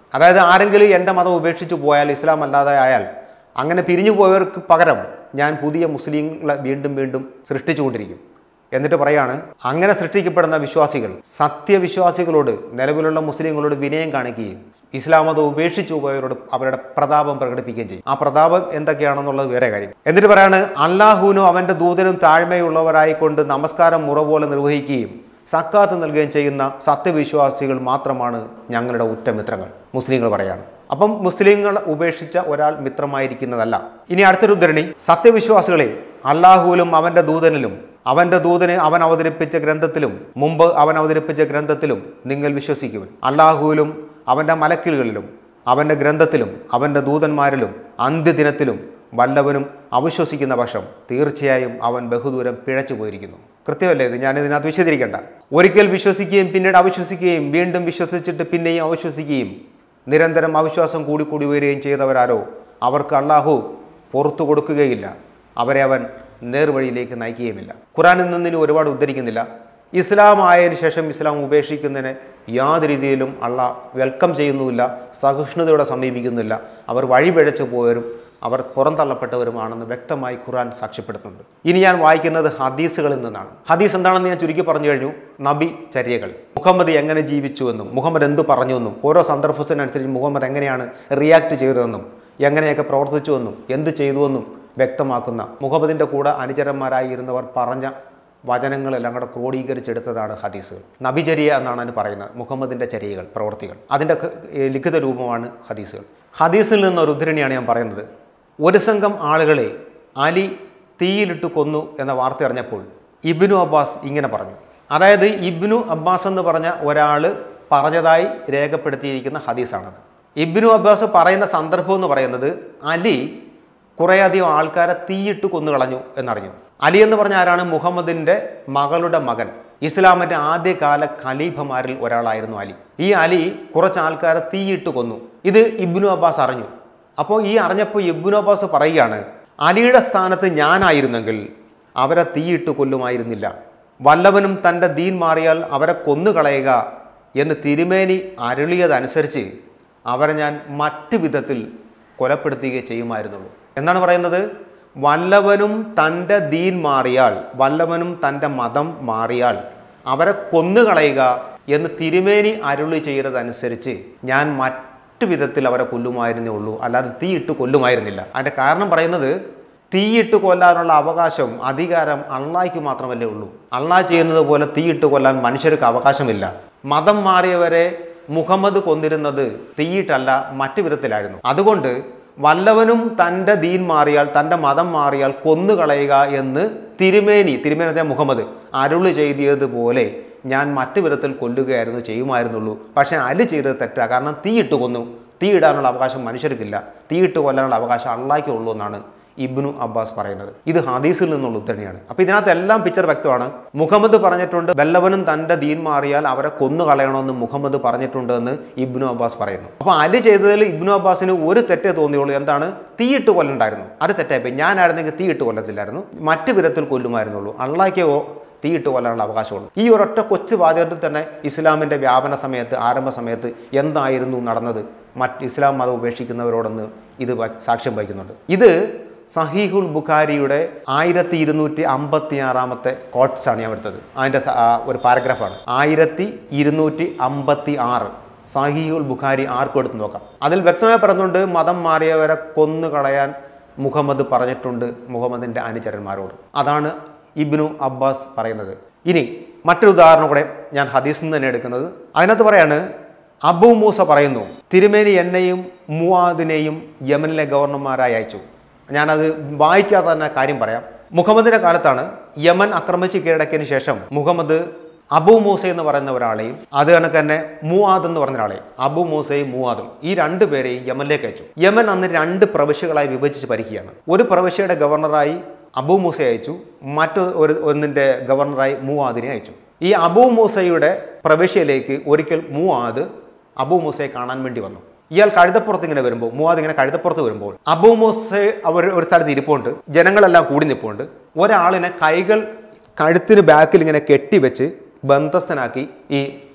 അതായത് ആരെങ്കിലും എൻ്റെ മതം ഉപേക്ഷിച്ച് പോയാൽ ഇസ്ലാം അല്ലാതെ ആയാൽ അങ്ങനെ പിരിഞ്ഞു പോയവർക്ക് പകരം ഞാൻ പുതിയ മുസ്ലിങ്ങളെ വീണ്ടും വീണ്ടും സൃഷ്ടിച്ചുകൊണ്ടിരിക്കും എന്നിട്ട് പറയാണ് അങ്ങനെ സൃഷ്ടിക്കപ്പെടുന്ന വിശ്വാസികൾ സത്യവിശ്വാസികളോട് നിലവിലുള്ള മുസ്ലിങ്ങളോട് വിനയം കാണിക്കുകയും ഇസ്ലാം മതം ഉപേക്ഷിച്ചു പോയവരോട് അവരുടെ പ്രതാപം പ്രകടിപ്പിക്കുകയും ചെയ്യും ആ പ്രതാപം എന്തൊക്കെയാണെന്നുള്ളത് വേറെ കാര്യം എന്നിട്ട് പറയാണ് അള്ളാഹുവിനും അവൻ്റെ ദൂതനും താഴ്മയുള്ളവരായിക്കൊണ്ട് നമസ്കാരം മുറ പോലെ നിർവഹിക്കുകയും സക്കാത്ത് നൽകുകയും ചെയ്യുന്ന സത്യവിശ്വാസികൾ മാത്രമാണ് ഞങ്ങളുടെ ഉറ്റമിത്രങ്ങൾ മുസ്ലിങ്ങൾ പറയാണ് അപ്പം മുസ്ലിങ്ങൾ ഉപേക്ഷിച്ച ഒരാൾ മിത്രമായിരിക്കുന്നതല്ല ഇനി അടുത്തൊരു ഉദ്ധരണി സത്യവിശ്വാസികളെ അള്ളാഹുവിലും അവൻ്റെ ദൂതനിലും അവൻ്റെ ദൂതന് അവൻ അവതരിപ്പിച്ച ഗ്രന്ഥത്തിലും മുമ്പ് അവൻ അവതരിപ്പിച്ച ഗ്രന്ഥത്തിലും നിങ്ങൾ വിശ്വസിക്കുവിൻ അള്ളാഹുവിലും അവൻ്റെ മലക്കിലുകളിലും അവൻ്റെ ഗ്രന്ഥത്തിലും അവൻ്റെ ദൂതന്മാരിലും അന്ത്യദിനത്തിലും വല്ലവനും അവിശ്വസിക്കുന്ന പക്ഷം തീർച്ചയായും അവൻ ബഹുദൂരം പിഴച്ചു പോയിരിക്കുന്നു കൃത്യമല്ലേ ഇത് ഞാൻ ഇതിനകത്ത് വിശദീകരിക്കേണ്ട ഒരിക്കൽ വിശ്വസിക്കുകയും പിന്നീട് അവിശ്വസിക്കുകയും വീണ്ടും വിശ്വസിച്ചിട്ട് പിന്നെയും അവിശ്വസിക്കുകയും നിരന്തരം അവിശ്വാസം കൂടിക്കൂടി വരികയും ചെയ്തവരാരോ അവർക്ക് അള്ളാഹു പുറത്തു കൊടുക്കുകയില്ല അവരെ അവൻ നേർവഴിയിലേക്ക് നയിക്കുകയുമില്ല ഖുറാനിൽ നിന്നിന് ഒരുപാട് ഉദ്ധരിക്കുന്നില്ല ഇസ്ലാം ആയതിനു ശേഷം ഇസ്ലാം ഉപേക്ഷിക്കുന്നതിനെ യാതൊരു രീതിയിലും അള്ളാഹ് വെൽക്കം ചെയ്യുന്നുമില്ല സഹിഷ്ണുതയോടെ സമീപിക്കുന്നില്ല അവർ വഴിപിഴച്ചു പോയവരും അവർ പുറന്തള്ളപ്പെട്ടവരുമാണെന്ന് വ്യക്തമായി ഖുറാൻ സാക്ഷ്യപ്പെടുത്തുന്നുണ്ട് ഇനി ഞാൻ വായിക്കുന്നത് ഹദീസുകളിൽ നിന്നാണ് ഹദീസ് എന്താണെന്ന് ഞാൻ ചുരുക്കി പറഞ്ഞു കഴിഞ്ഞു നബി ചര്യകൾ മുഹമ്മദ് എങ്ങനെ ജീവിച്ചു എന്നും മുഹമ്മദ് എന്ത് പറഞ്ഞു എന്നും ഓരോ സന്ദർഭത്തിനനുസരിച്ച് മുഹമ്മദ് എങ്ങനെയാണ് റിയാക്ട് ചെയ്തതെന്നും എങ്ങനെയൊക്കെ പ്രവർത്തിച്ചുവെന്നും എന്ത് ചെയ്തുവെന്നും വ്യക്തമാക്കുന്ന മുഹമ്മദിൻ്റെ കൂടെ അനുചരന്മാരായിരുന്നവർ പറഞ്ഞ വചനങ്ങളെല്ലാം കൂടെ ക്രോഡീകരിച്ചെടുത്തതാണ് ഹദീസുകൾ നബിചര്യ എന്നാണ് അതിന് പറയുന്നത് മുഹമ്മദിൻ്റെ ചര്യകൾ പ്രവർത്തികൾ അതിൻ്റെ ക- ഏ, ലിഖിത രൂപമാണ് ഹദീസുകൾ ഹദീസിൽ നിന്നൊരു ഉദ്ധരണിയാണ് ഞാൻ പറയുന്നത് ഒരു സംഘം ആളുകളെ അലി തീയിലിട്ട് കൊന്നു എന്ന വാർത്ത അറിഞ്ഞപ്പോൾ ഇബ്നു അബ്ബാസ് ഇങ്ങനെ പറഞ്ഞു അതായത് ഇബ്നു അബ്ബാസ് എന്ന് പറഞ്ഞ ഒരാൾ പറഞ്ഞതായി രേഖപ്പെടുത്തിയിരിക്കുന്ന ഹദീസാണത് ഇബ്നു അബ്ബാസ് പറയുന്ന സന്ദർഭം എന്ന് പറയുന്നത് അലി കുറേയധികം ആൾക്കാരെ തീയിട്ട് കൊന്നു കളഞ്ഞു എന്നറിഞ്ഞു അലി എന്ന് പറഞ്ഞ ആരാണ് മുഹമ്മദിൻ്റെ മകളുടെ മകൻ ഇസ്ലാമിൻ്റെ ആദ്യകാല ഖലീഫമാരിൽ ഒരാളായിരുന്നു അലി ഈ അലി കുറച്ച് ആൾക്കാരെ തീയിട്ട് കൊന്നു ഇത് ഇബ്നു അബ്ബാസ് അറിഞ്ഞു അപ്പോൾ ഈ അറിഞ്ഞപ്പോൾ ഇബ്നു അബ്ബാസ് പറയുകയാണ് അലിയുടെ സ്ഥാനത്ത് ഞാനായിരുന്നെങ്കിൽ അവരെ തീയിട്ട് കൊല്ലുമായിരുന്നില്ല വല്ലവനും തൻ്റെ ദീൻ മാറിയാൽ അവരെ കൊന്നുകളയുക എന്ന് തിരുമേനി അരുളിയതനുസരിച്ച് അവരെ ഞാൻ മറ്റു വിധത്തിൽ കൊലപ്പെടുത്തുകയും ചെയ്യുമായിരുന്നുള്ളൂ എന്നാണ് പറയുന്നത് വല്ലവനും തൻ്റെ ദീൻ മാറിയാൽ വല്ലവനും തൻ്റെ മതം മാറിയാൽ അവരെ കൊന്നുകളയുക എന്ന് തിരുമേനി അരുളി ചെയ്തതനുസരിച്ച് ഞാൻ മറ്റു വിധത്തിൽ അവരെ കൊല്ലുമായിരുന്നേ ഉള്ളൂ അല്ലാതെ തീയിട്ട് കൊല്ലുമായിരുന്നില്ല അതിൻ്റെ കാരണം പറയുന്നത് തീയിട്ട് കൊല്ലാനുള്ള അവകാശം അധികാരം അള്ളാഹിക്ക് മാത്രമല്ലേ ഉള്ളൂ അള്ളാഹ് ചെയ്യുന്നത് പോലെ തീയിട്ട് കൊല്ലാൻ മനുഷ്യർക്ക് അവകാശമില്ല മതം മാറിയവരെ മുഹമ്മദ് കൊന്നിരുന്നത് തീയിട്ടല്ല മറ്റു വിധത്തിലായിരുന്നു അതുകൊണ്ട് വല്ലവനും തൻ്റെ ദീൻ മാറിയാൽ തൻ്റെ മതം മാറിയാൽ കൊന്നുകളയുക എന്ന് തിരുമേനി തിരുമേനി എന്ന് മുഹമ്മദ് അരുളി ചെയ്തതുപോലെ ഞാൻ മറ്റു വിധത്തിൽ കൊല്ലുകയായിരുന്നു ചെയ്യുമായിരുന്നുള്ളൂ പക്ഷേ അലി ചെയ്തത് തെറ്റാ കാരണം തീയിട്ട് കൊന്നു തീയിടാനുള്ള അവകാശം മനുഷ്യർക്കില്ല തീയിട്ട് കൊല്ലാനുള്ള അവകാശം അള്ളാഹിക്കേ ഉള്ളൂ എന്നാണ് ഇബ്നു അബ്ബാസ് പറയുന്നത് ഇത് ഹദീസിൽ നിന്നുള്ള ഉദ്ധരണിയാണ് അപ്പോൾ ഇതിനകത്ത് എല്ലാം പിക്ചർ വ്യക്തമാണ് മുഹമ്മദ് പറഞ്ഞിട്ടുണ്ട് വല്ലവനും തൻ്റെ ദീൻ മാറിയാൽ അവരെ കൊന്നു കളയണമെന്ന് മുഹമ്മദ് പറഞ്ഞിട്ടുണ്ട് എന്ന് ഇബ്നു അബ്ബാസ് പറയുന്നു അപ്പോൾ അലി ചെയ്തതിൽ ഇബ്നു അബ്ബാസിന് ഒരു തെറ്റേ തോന്നിയുള്ളൂ എന്താണ് തീയിട്ട് കൊല്ലണ്ടായിരുന്നു അത് തെറ്റായിപ്പോയി ഞാനായിരുന്നെങ്കിൽ തീയിട്ട് കൊല്ലത്തില്ലായിരുന്നു മറ്റു വിധത്തിൽ കൊല്ലുമായിരുന്നുള്ളൂ അള്ളാഹിക്കോ തീയിട്ട് കൊല്ലാനുള്ള അവകാശമുള്ളൂ ഈ ഒരൊറ്റ കൊച്ചു വാചകത്തിൽ തന്നെ ഇസ്ലാമിൻ്റെ വ്യാപന സമയത്ത് ആരംഭ സമയത്ത് എന്തായിരുന്നു നടന്നത് മറ്റ് ഇസ്ലാം മതം ഉപേക്ഷിക്കുന്നവരോടൊന്ന് ഇത് വ- സാക്ഷ്യം വഹിക്കുന്നുണ്ട് ഇത് സഹീഹുൽ ബുഖാരിയുടെ ആയിരത്തി ഇരുന്നൂറ്റി അമ്പത്തി ആറാമത്തെ കോട്ട്സ് ആണ് ഞാൻ എടുത്തത് അതിൻ്റെ സ- ആ, ഒരു പാരഗ്രാഫാണ് ആയിരത്തി ഇരുന്നൂറ്റി അമ്പത്തി ആറ് സഹീഹുൽ ബുഖാരി ആർക്കും എടുത്ത് നോക്കാം അതിൽ വ്യക്തമായി പറഞ്ഞുകൊണ്ട് മതം മാറിയവരെ കൊന്നു കളയാൻ മുഹമ്മദ് പറഞ്ഞിട്ടുണ്ട് മുഹമ്മദിൻ്റെ അനുചരന്മാരോട് അതാണ് ഇബ്നു അബ്ബാസ് പറയുന്നത് ഇനി മറ്റൊരു ഉദാഹരണം കൂടെ ഞാൻ ഹദീസിൽ നിന്ന് തന്നെ എടുക്കുന്നത് അതിനകത്ത് പറയാണ് അബു മൂസ പറയുന്നു തിരുമേനി എന്നെയും മുവാദിനെയും യമനിലെ ഗവർണർമാരായി അയച്ചു ഞാനത് വായിക്കാതെ തന്നെ കാര്യം പറയാം മുഹമ്മദിന്റെ കാലത്താണ് യമൻ ആക്രമിച്ച് കീഴടക്കിയതിന് ശേഷം മുഹമ്മദ് അബു മൂസ എന്ന് പറയുന്ന ഒരാളെയും അത് കണക്ക് തന്നെ മൂവാദ് എന്ന് പറഞ്ഞ ഒരാളെയും അബു മൂസയും മൂവാദും ഈ രണ്ട് പേരെയും യമനിലേക്ക് അയച്ചു യമൻ അന്ന് രണ്ട് പ്രവിശ്യകളായി വിഭജിച്ച് ഭരിക്കുകയാണ് ഒരു പ്രവിശ്യയുടെ ഗവർണറായി അബു മൂസ അയച്ചു മറ്റു ഒരു ഒന്നിൻ്റെ ഗവർണറായി മൂവാദിനെ അയച്ചു ഈ അബു മൂസയുടെ പ്രവിശ്യയിലേക്ക് ഒരിക്കൽ മൂവാദ് അബു മൂസയെ കാണാൻ വേണ്ടി വന്നു ഇയാൾ കഴുതപ്പുറത്ത് ഇങ്ങനെ വരുമ്പോൾ മൂവാദ് ഇങ്ങനെ കഴുതപ്പുറത്ത് വരുമ്പോൾ അബു മൂസ അവർ ഒരു സ്ഥലത്ത് ഇരിപ്പുണ്ട് ജനങ്ങളെല്ലാം കൂടി നിൽപ്പുണ്ട് ഒരാളിനെ കൈകൾ കഴുത്തിന് ബാക്കിൽ ഇങ്ങനെ കെട്ടിവെച്ച് ബന്ധസ്ഥനാക്കി ഈ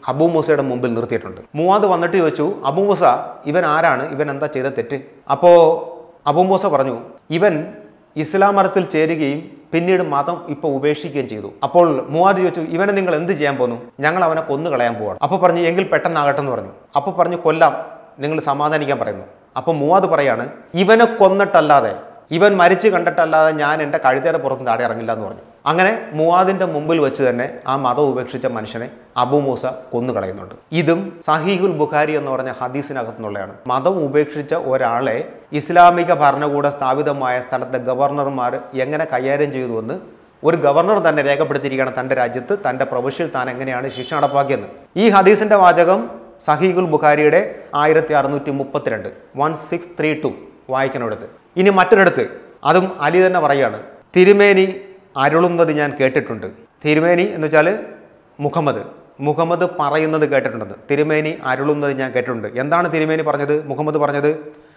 അബൂ മൂസയുടെ മുമ്പിൽ നിർത്തിയിട്ടുണ്ട് മുവാദ് വന്നിട്ട് ചോദിച്ചു അബൂ മൂസ ഇവൻ ആരാണ് ഇവൻ എന്താ ചെയ്ത തെറ്റ് അപ്പോൾ അബൂ മൂസ പറഞ്ഞു ഇവൻ ഇസ്ലാം മതത്തിൽ ചേരുകയും പിന്നീട് മതം ഇപ്പോൾ ഉപേക്ഷിക്കുകയും ചെയ്തു അപ്പോൾ മുവാദ് ചോദിച്ചു ഇവനെ നിങ്ങൾ എന്ത് ചെയ്യാൻ പോന്നു ഞങ്ങൾ അവനെ കൊന്നു കളയാൻ പോവാണ് അപ്പോൾ പറഞ്ഞു എങ്കിൽ പെട്ടെന്നാകട്ടെ എന്ന് പറഞ്ഞു അപ്പോൾ പറഞ്ഞു കൊല്ലാം നിങ്ങൾ സമാധാനിക്കാൻ പറയുന്നു അപ്പോൾ മുവാദ് പറയാണ് ഇവനെ കൊന്നിട്ടല്ലാതെ ഇവൻ മരിച്ചു കണ്ടിട്ടല്ലാതെ ഞാൻ എൻ്റെ കഴുത്തേടെ പുറത്ത് താഴെ ഇറങ്ങില്ല എന്ന് പറഞ്ഞു അങ്ങനെ മുവാദിന്റെ മുമ്പിൽ വെച്ച് തന്നെ ആ മതം ഉപേക്ഷിച്ച മനുഷ്യനെ അബു മൂസ കൊന്നു കളയുന്നുണ്ട് ഇതും സഹീഹുൽ ബുഖാരി എന്ന് പറഞ്ഞ ഹദീസിനകത്തുനിന്നുള്ളതാണ് മതം ഉപേക്ഷിച്ച ഒരാളെ ഇസ്ലാമിക ഭരണകൂട സ്ഥാപിതമായ സ്ഥലത്തെ ഗവർണർമാർ എങ്ങനെ കൈകാര്യം ചെയ്തുവെന്ന് ഒരു ഗവർണർ തന്നെ രേഖപ്പെടുത്തിയിരിക്കുകയാണ് തൻ്റെ രാജ്യത്ത് തൻ്റെ പ്രവിശ്യയിൽ താൻ എങ്ങനെയാണ് ശിക്ഷ നടപ്പാക്കിയെന്ന് ഈ ഹദീസിന്റെ വാചകം സഹീഖുൽ ബുഖാരിയുടെ ആയിരത്തി അറുന്നൂറ്റി മുപ്പത്തിരണ്ട് വൺ സിക്സ് ത്രീ ടു വായിക്കണടുത്ത് ഇനി മറ്റൊരിടത്ത് അതും അലി തന്നെ പറയാണ് തിരുമേനി അരുളുന്നത് ഞാൻ കേട്ടിട്ടുണ്ട് തിരുമേനി എന്ന് വെച്ചാൽ മുഹമ്മദ് മുഹമ്മദ് പറയുന്നത് കേട്ടിട്ടുണ്ടെന്ന് തിരുമേനി അരുളുന്നത് ഞാൻ കേട്ടിട്ടുണ്ട് എന്താണ് തിരുമേനി പറഞ്ഞത് മുഹമ്മദ് പറഞ്ഞത്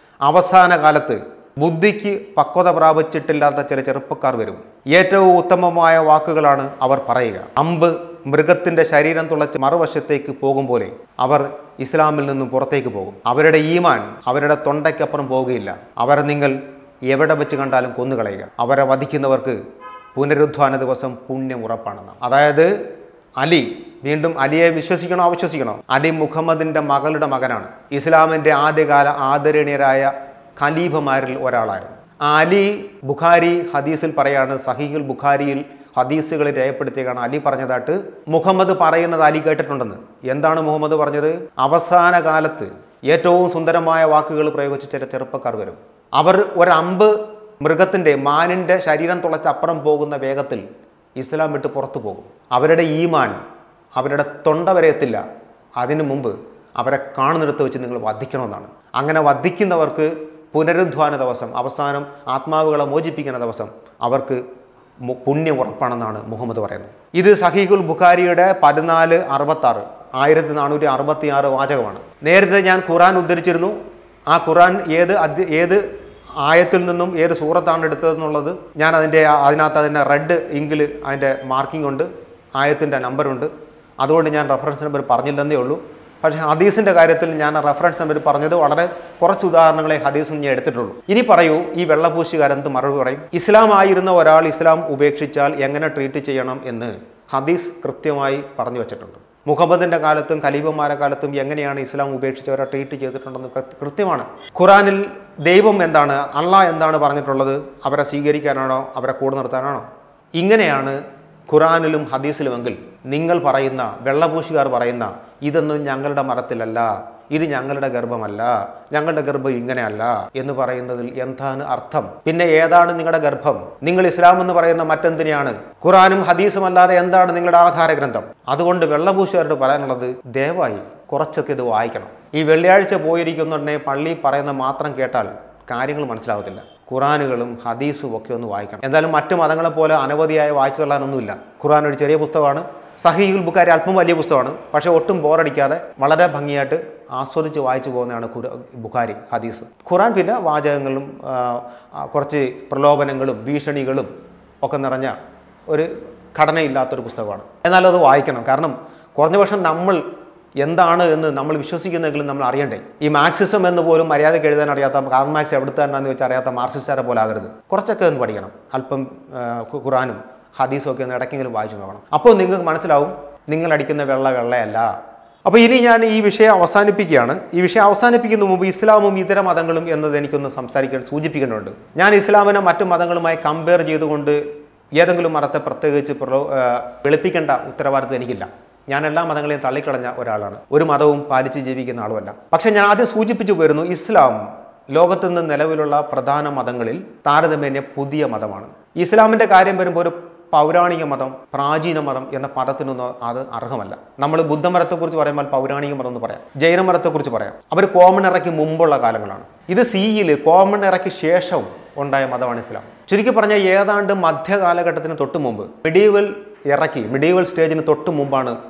അവസാന കാലത്ത് ബുദ്ധിക്ക് പക്വത പ്രാപിച്ചിട്ടില്ലാത്ത ചില ചെറുപ്പക്കാർ വരും ഏറ്റവും ഉത്തമമായ വാക്കുകളാണ് അവർ പറയുക അമ്പ് മൃഗത്തിന്റെ ശരീരം തുളച്ച് മറുവശത്തേക്ക് പോകും പോലെ അവർ ഇസ്ലാമിൽ നിന്നും പുറത്തേക്ക് പോകും അവരുടെ ഈമാൻ അവരുടെ തൊണ്ടയ്ക്കപ്പുറം പോവുകയില്ല അവരെ നിങ്ങൾ എവിടെ വെച്ച് കണ്ടാലും കൊന്നുകളയുക അവരെ വധിക്കുന്നവർക്ക് പുനരുദ്ധാന ദിവസം പുണ്യം ഉറപ്പാണെന്ന് അതായത് അലി വീണ്ടും അലിയെ വിശ്വസിക്കണോ അവിശ്വസിക്കണോ അലി മുഹമ്മദിന്റെ മകളുടെ മകനാണ് ഇസ്ലാമിന്റെ ആദ്യകാല ആദരണീയരായ ഖലീഫമാരിൽ ഒരാളായിരുന്നു ആ അലി ബുഖാരി ഹദീസിൽ പറയാണ് സഹീഖുൽ ബുഖാരിയിൽ ഹദീസുകൾ രേഖപ്പെടുത്തിയാണ് അലി പറഞ്ഞതായിട്ട് മുഹമ്മദ് പറയുന്നത് അലി കേട്ടിട്ടുണ്ടെന്ന് എന്താണ് മുഹമ്മദ് പറഞ്ഞത് അവസാന കാലത്ത് ഏറ്റവും സുന്ദരമായ വാക്കുകൾ പ്രയോഗിച്ച് ചില ചെറുപ്പക്കാർ വരും അവർ ഒരമ്പ് മൃഗത്തിൻ്റെ മാനിൻ്റെ ശരീരം തുളച്ച് അപ്പുറം പോകുന്ന വേഗത്തിൽ ഇസ്ലാം വിട്ട് പുറത്തു പോകും അവരുടെ ഈമാൻ അവരുടെ തൊണ്ട വരെ എത്തില്ല അതിനു മുമ്പ് അവരെ കാണുന്നിടത്ത് വെച്ച് നിങ്ങൾ വധിക്കണമെന്നാണ് അങ്ങനെ വധിക്കുന്നവർക്ക് പുനരുദ്ധാന ദിവസം അവസാനം ആത്മാവുകളെ മോചിപ്പിക്കുന്ന ദിവസം അവർക്ക് മു- പുണ്യം ഉറപ്പാണെന്നാണ് മുഹമ്മദ് പറയുന്നത് ഇത് സഹീഖുൽ ബുഖാരിയുടെ പതിനാല് അറുപത്താറ് ആയിരത്തി നാനൂറ്റി അറുപത്തി ആറ് വാചകമാണ് നേരത്തെ ഞാൻ ഖുറാൻ ഉദ്ധരിച്ചിരുന്നു ആ ഖുറാൻ ഏത് അധ്യ ഏത് ആയത്തിൽ നിന്നും ഏത് സൂറത്താണ് എടുത്തതെന്നുള്ളത് ഞാൻ അതിൻ്റെ ആ- അതിനകത്ത് അതിൻ്റെ റെഡ് ഇങ്കിൽ അതിൻ്റെ മാർക്കിംഗ് ഉണ്ട് ആയത്തിൻ്റെ നമ്പറുണ്ട് അതുകൊണ്ട് ഞാൻ റെഫറൻസ് നമ്പർ പറഞ്ഞില്ലെന്നേ ഉള്ളൂ പക്ഷേ ഹദീസിൻ്റെ കാര്യത്തിൽ ഞാൻ ആ റെഫറൻസ് നമ്പർ പറഞ്ഞത് വളരെ കുറച്ച് ഉദാഹരണങ്ങളെ ഹദീസിൽ ഞാൻ എടുത്തിട്ടുള്ളൂ ഇനി പറയൂ ഈ വെള്ളപൂശുകാരെന്ത് മറുപടി പറയും ഇസ്ലാം ആയിരുന്ന ഒരാൾ ഇസ്ലാം ഉപേക്ഷിച്ചാൽ എങ്ങനെ ട്രീറ്റ് ചെയ്യണം എന്ന് ഹദീസ് കൃത്യമായി പറഞ്ഞു വെച്ചിട്ടുണ്ട് മുഹമ്മദിന്റെ കാലത്തും ഖലീഫന്മാരുടെ കാലത്തും എങ്ങനെയാണ് ഇസ്ലാം ഉപേക്ഷിച്ചവരെ ട്രീറ്റ് ചെയ്തിട്ടുണ്ടെന്ന് കൃ- കൃത്യമാണ് ഖുറാനിൽ ദൈവം എന്താണ് അള്ളാഹ് എന്താണ് പറഞ്ഞിട്ടുള്ളത് അവരെ സ്വീകരിക്കാനാണോ അവരെ കൂടെ നിർത്താനാണോ ഇങ്ങനെയാണ് ഖുറാനിലും ഹദീസിലുമെങ്കിൽ നിങ്ങൾ പറയുന്ന വെള്ളപൂശുകാർ പറയുന്ന ഇതൊന്നും ഞങ്ങളുടെ മരത്തിലല്ല ഇത് ഞങ്ങളുടെ ഗർഭമല്ല ഞങ്ങളുടെ ഗർഭം ഇങ്ങനെയല്ല എന്ന് പറയുന്നതിൽ എന്താണ് അർത്ഥം പിന്നെ ഏതാണ് നിങ്ങളുടെ ഗർഭം നിങ്ങൾ ഇസ്ലാം എന്ന് പറയുന്ന മറ്റെന്തിനെയാണ് ഖുറാനും ഹദീസും അല്ലാതെ എന്താണ് നിങ്ങളുടെ ആധാര ഗ്രന്ഥം അതുകൊണ്ട് വെള്ളപൂശുകാരോട് പറയാനുള്ളത് ദയവായി കുറച്ചൊക്കെ ഇത് വായിക്കണം ഈ വെള്ളിയാഴ്ച പോയിരിക്കുന്നുണ്ടെ പള്ളി പറയുന്ന മാത്രം കേട്ടാൽ കാര്യങ്ങൾ മനസ്സിലാവത്തില്ല ഖുറാനുകളും ഹദീസും ഒക്കെ ഒന്ന് വായിക്കണം എന്തായാലും മറ്റു മതങ്ങളെ പോലെ അനവധിയായ വായിച്ചു തള്ളാനൊന്നുമില്ല ഖുറാൻ ഒരു ചെറിയ പുസ്തകമാണ് സഹീഖുൽ ബുഖാരി അല്പം വലിയ പുസ്തകമാണ് പക്ഷേ ഒട്ടും ബോറടിക്കാതെ വളരെ ഭംഗിയായിട്ട് ആസ്വദിച്ച് വായിച്ചു പോകുന്നതാണ് ഖുര ബുഖാരി ഹദീസ് ഖുറാൻ പിന്നെ വാചകങ്ങളും ആ, ആ, കുറച്ച് പ്രലോഭനങ്ങളും ഭീഷണികളും ഒക്കെ നിറഞ്ഞ ഒരു ഘടനയില്ലാത്തൊരു പുസ്തകമാണ് എന്നാലും അത് വായിക്കണം കാരണം കുറഞ്ഞ പക്ഷം നമ്മൾ എന്താണ് എന്ന് നമ്മൾ വിശ്വസിക്കുന്നെങ്കിലും നമ്മൾ അറിയണ്ടേ ഈ മാർക്സിസം എന്ന് പോലും മര്യാദയ്ക്ക് എഴുതാൻ അറിയാത്ത കാർൾ മാർക്സ് എവിടുത്തെ തന്നെയാണെന്ന് വെച്ചാൽ അറിയാത്ത മാർക്സിസ്റ്റാരെ പോലെ ആകരുത് കുറച്ചൊക്കെ ഒന്ന് പഠിക്കണം അല്പം ആ, ഖു- ഖുറാനും ഹദീസും ഒക്കെ ഒന്ന് ഇടയ്ക്കെങ്കിലും വായിച്ചു നോക്കണം അപ്പോൾ നിങ്ങൾക്ക് മനസ്സിലാവും നിങ്ങൾ അടിക്കുന്ന വെള്ള വെള്ളയല്ല അപ്പോൾ ഇനി ഞാൻ ഈ വിഷയം അവസാനിപ്പിക്കുകയാണ് ഈ വിഷയം അവസാനിപ്പിക്കുന്ന മുമ്പ് ഇസ്ലാമും ഇതര മതങ്ങളും എന്നത് എനിക്കൊന്ന് സംസാരിക്കാൻ സൂചിപ്പിക്കേണ്ടതുണ്ട് ഞാൻ ഇസ്ലാമിനെ മറ്റു മതങ്ങളുമായി കമ്പയർ ചെയ്തുകൊണ്ട് ഏതെങ്കിലും മതത്തെ പ്രത്യേകിച്ച് പ്രലോ ആ, വെളുപ്പിക്കേണ്ട ഉത്തരവാദിത്വം എനിക്കില്ല ഞാൻ എല്ലാ മതങ്ങളെയും തള്ളിക്കളഞ്ഞ ഒരാളാണ് ഒരു മതവും പാലിച്ച് ജീവിക്കുന്ന ആളുമല്ല പക്ഷേ ഞാൻ ആദ്യം സൂചിപ്പിച്ചു പോയിരുന്നു ഇസ്ലാം ലോകത്ത് നിന്ന് നിലവിലുള്ള പ്രധാന മതങ്ങളിൽ താരതമ്യേന പുതിയ മതമാണ് ഇസ്ലാമിൻ്റെ കാര്യം വരുമ്പോൾ ഒരു പൗരാണിക മതം പ്രാചീന മതം എന്ന പദത്തിനൊന്നും അത് അർഹമല്ല നമ്മൾ ബുദ്ധമതത്തെക്കുറിച്ച് പറയുമ്പോൾ പൗരാണിക മതം എന്ന് പറയാം ജൈനമതത്തെക്കുറിച്ച് പറയാം അവർ കോമൺ ഇറക്കി മുമ്പുള്ള കാലങ്ങളാണ് ഇത് സിയിൽ കോമൺ ഇറക്കി ശേഷവും ഉണ്ടായ മതമാണ് ഇസ്ലാം ചുരുക്കി പറഞ്ഞാൽ ഏതാണ്ട് മധ്യകാലഘട്ടത്തിന് തൊട്ട് മുമ്പ് മിഡീവൽ ഇറക്കി മിഡീവൽ സ്റ്റേജിന് തൊട്ട് മുമ്പാണ്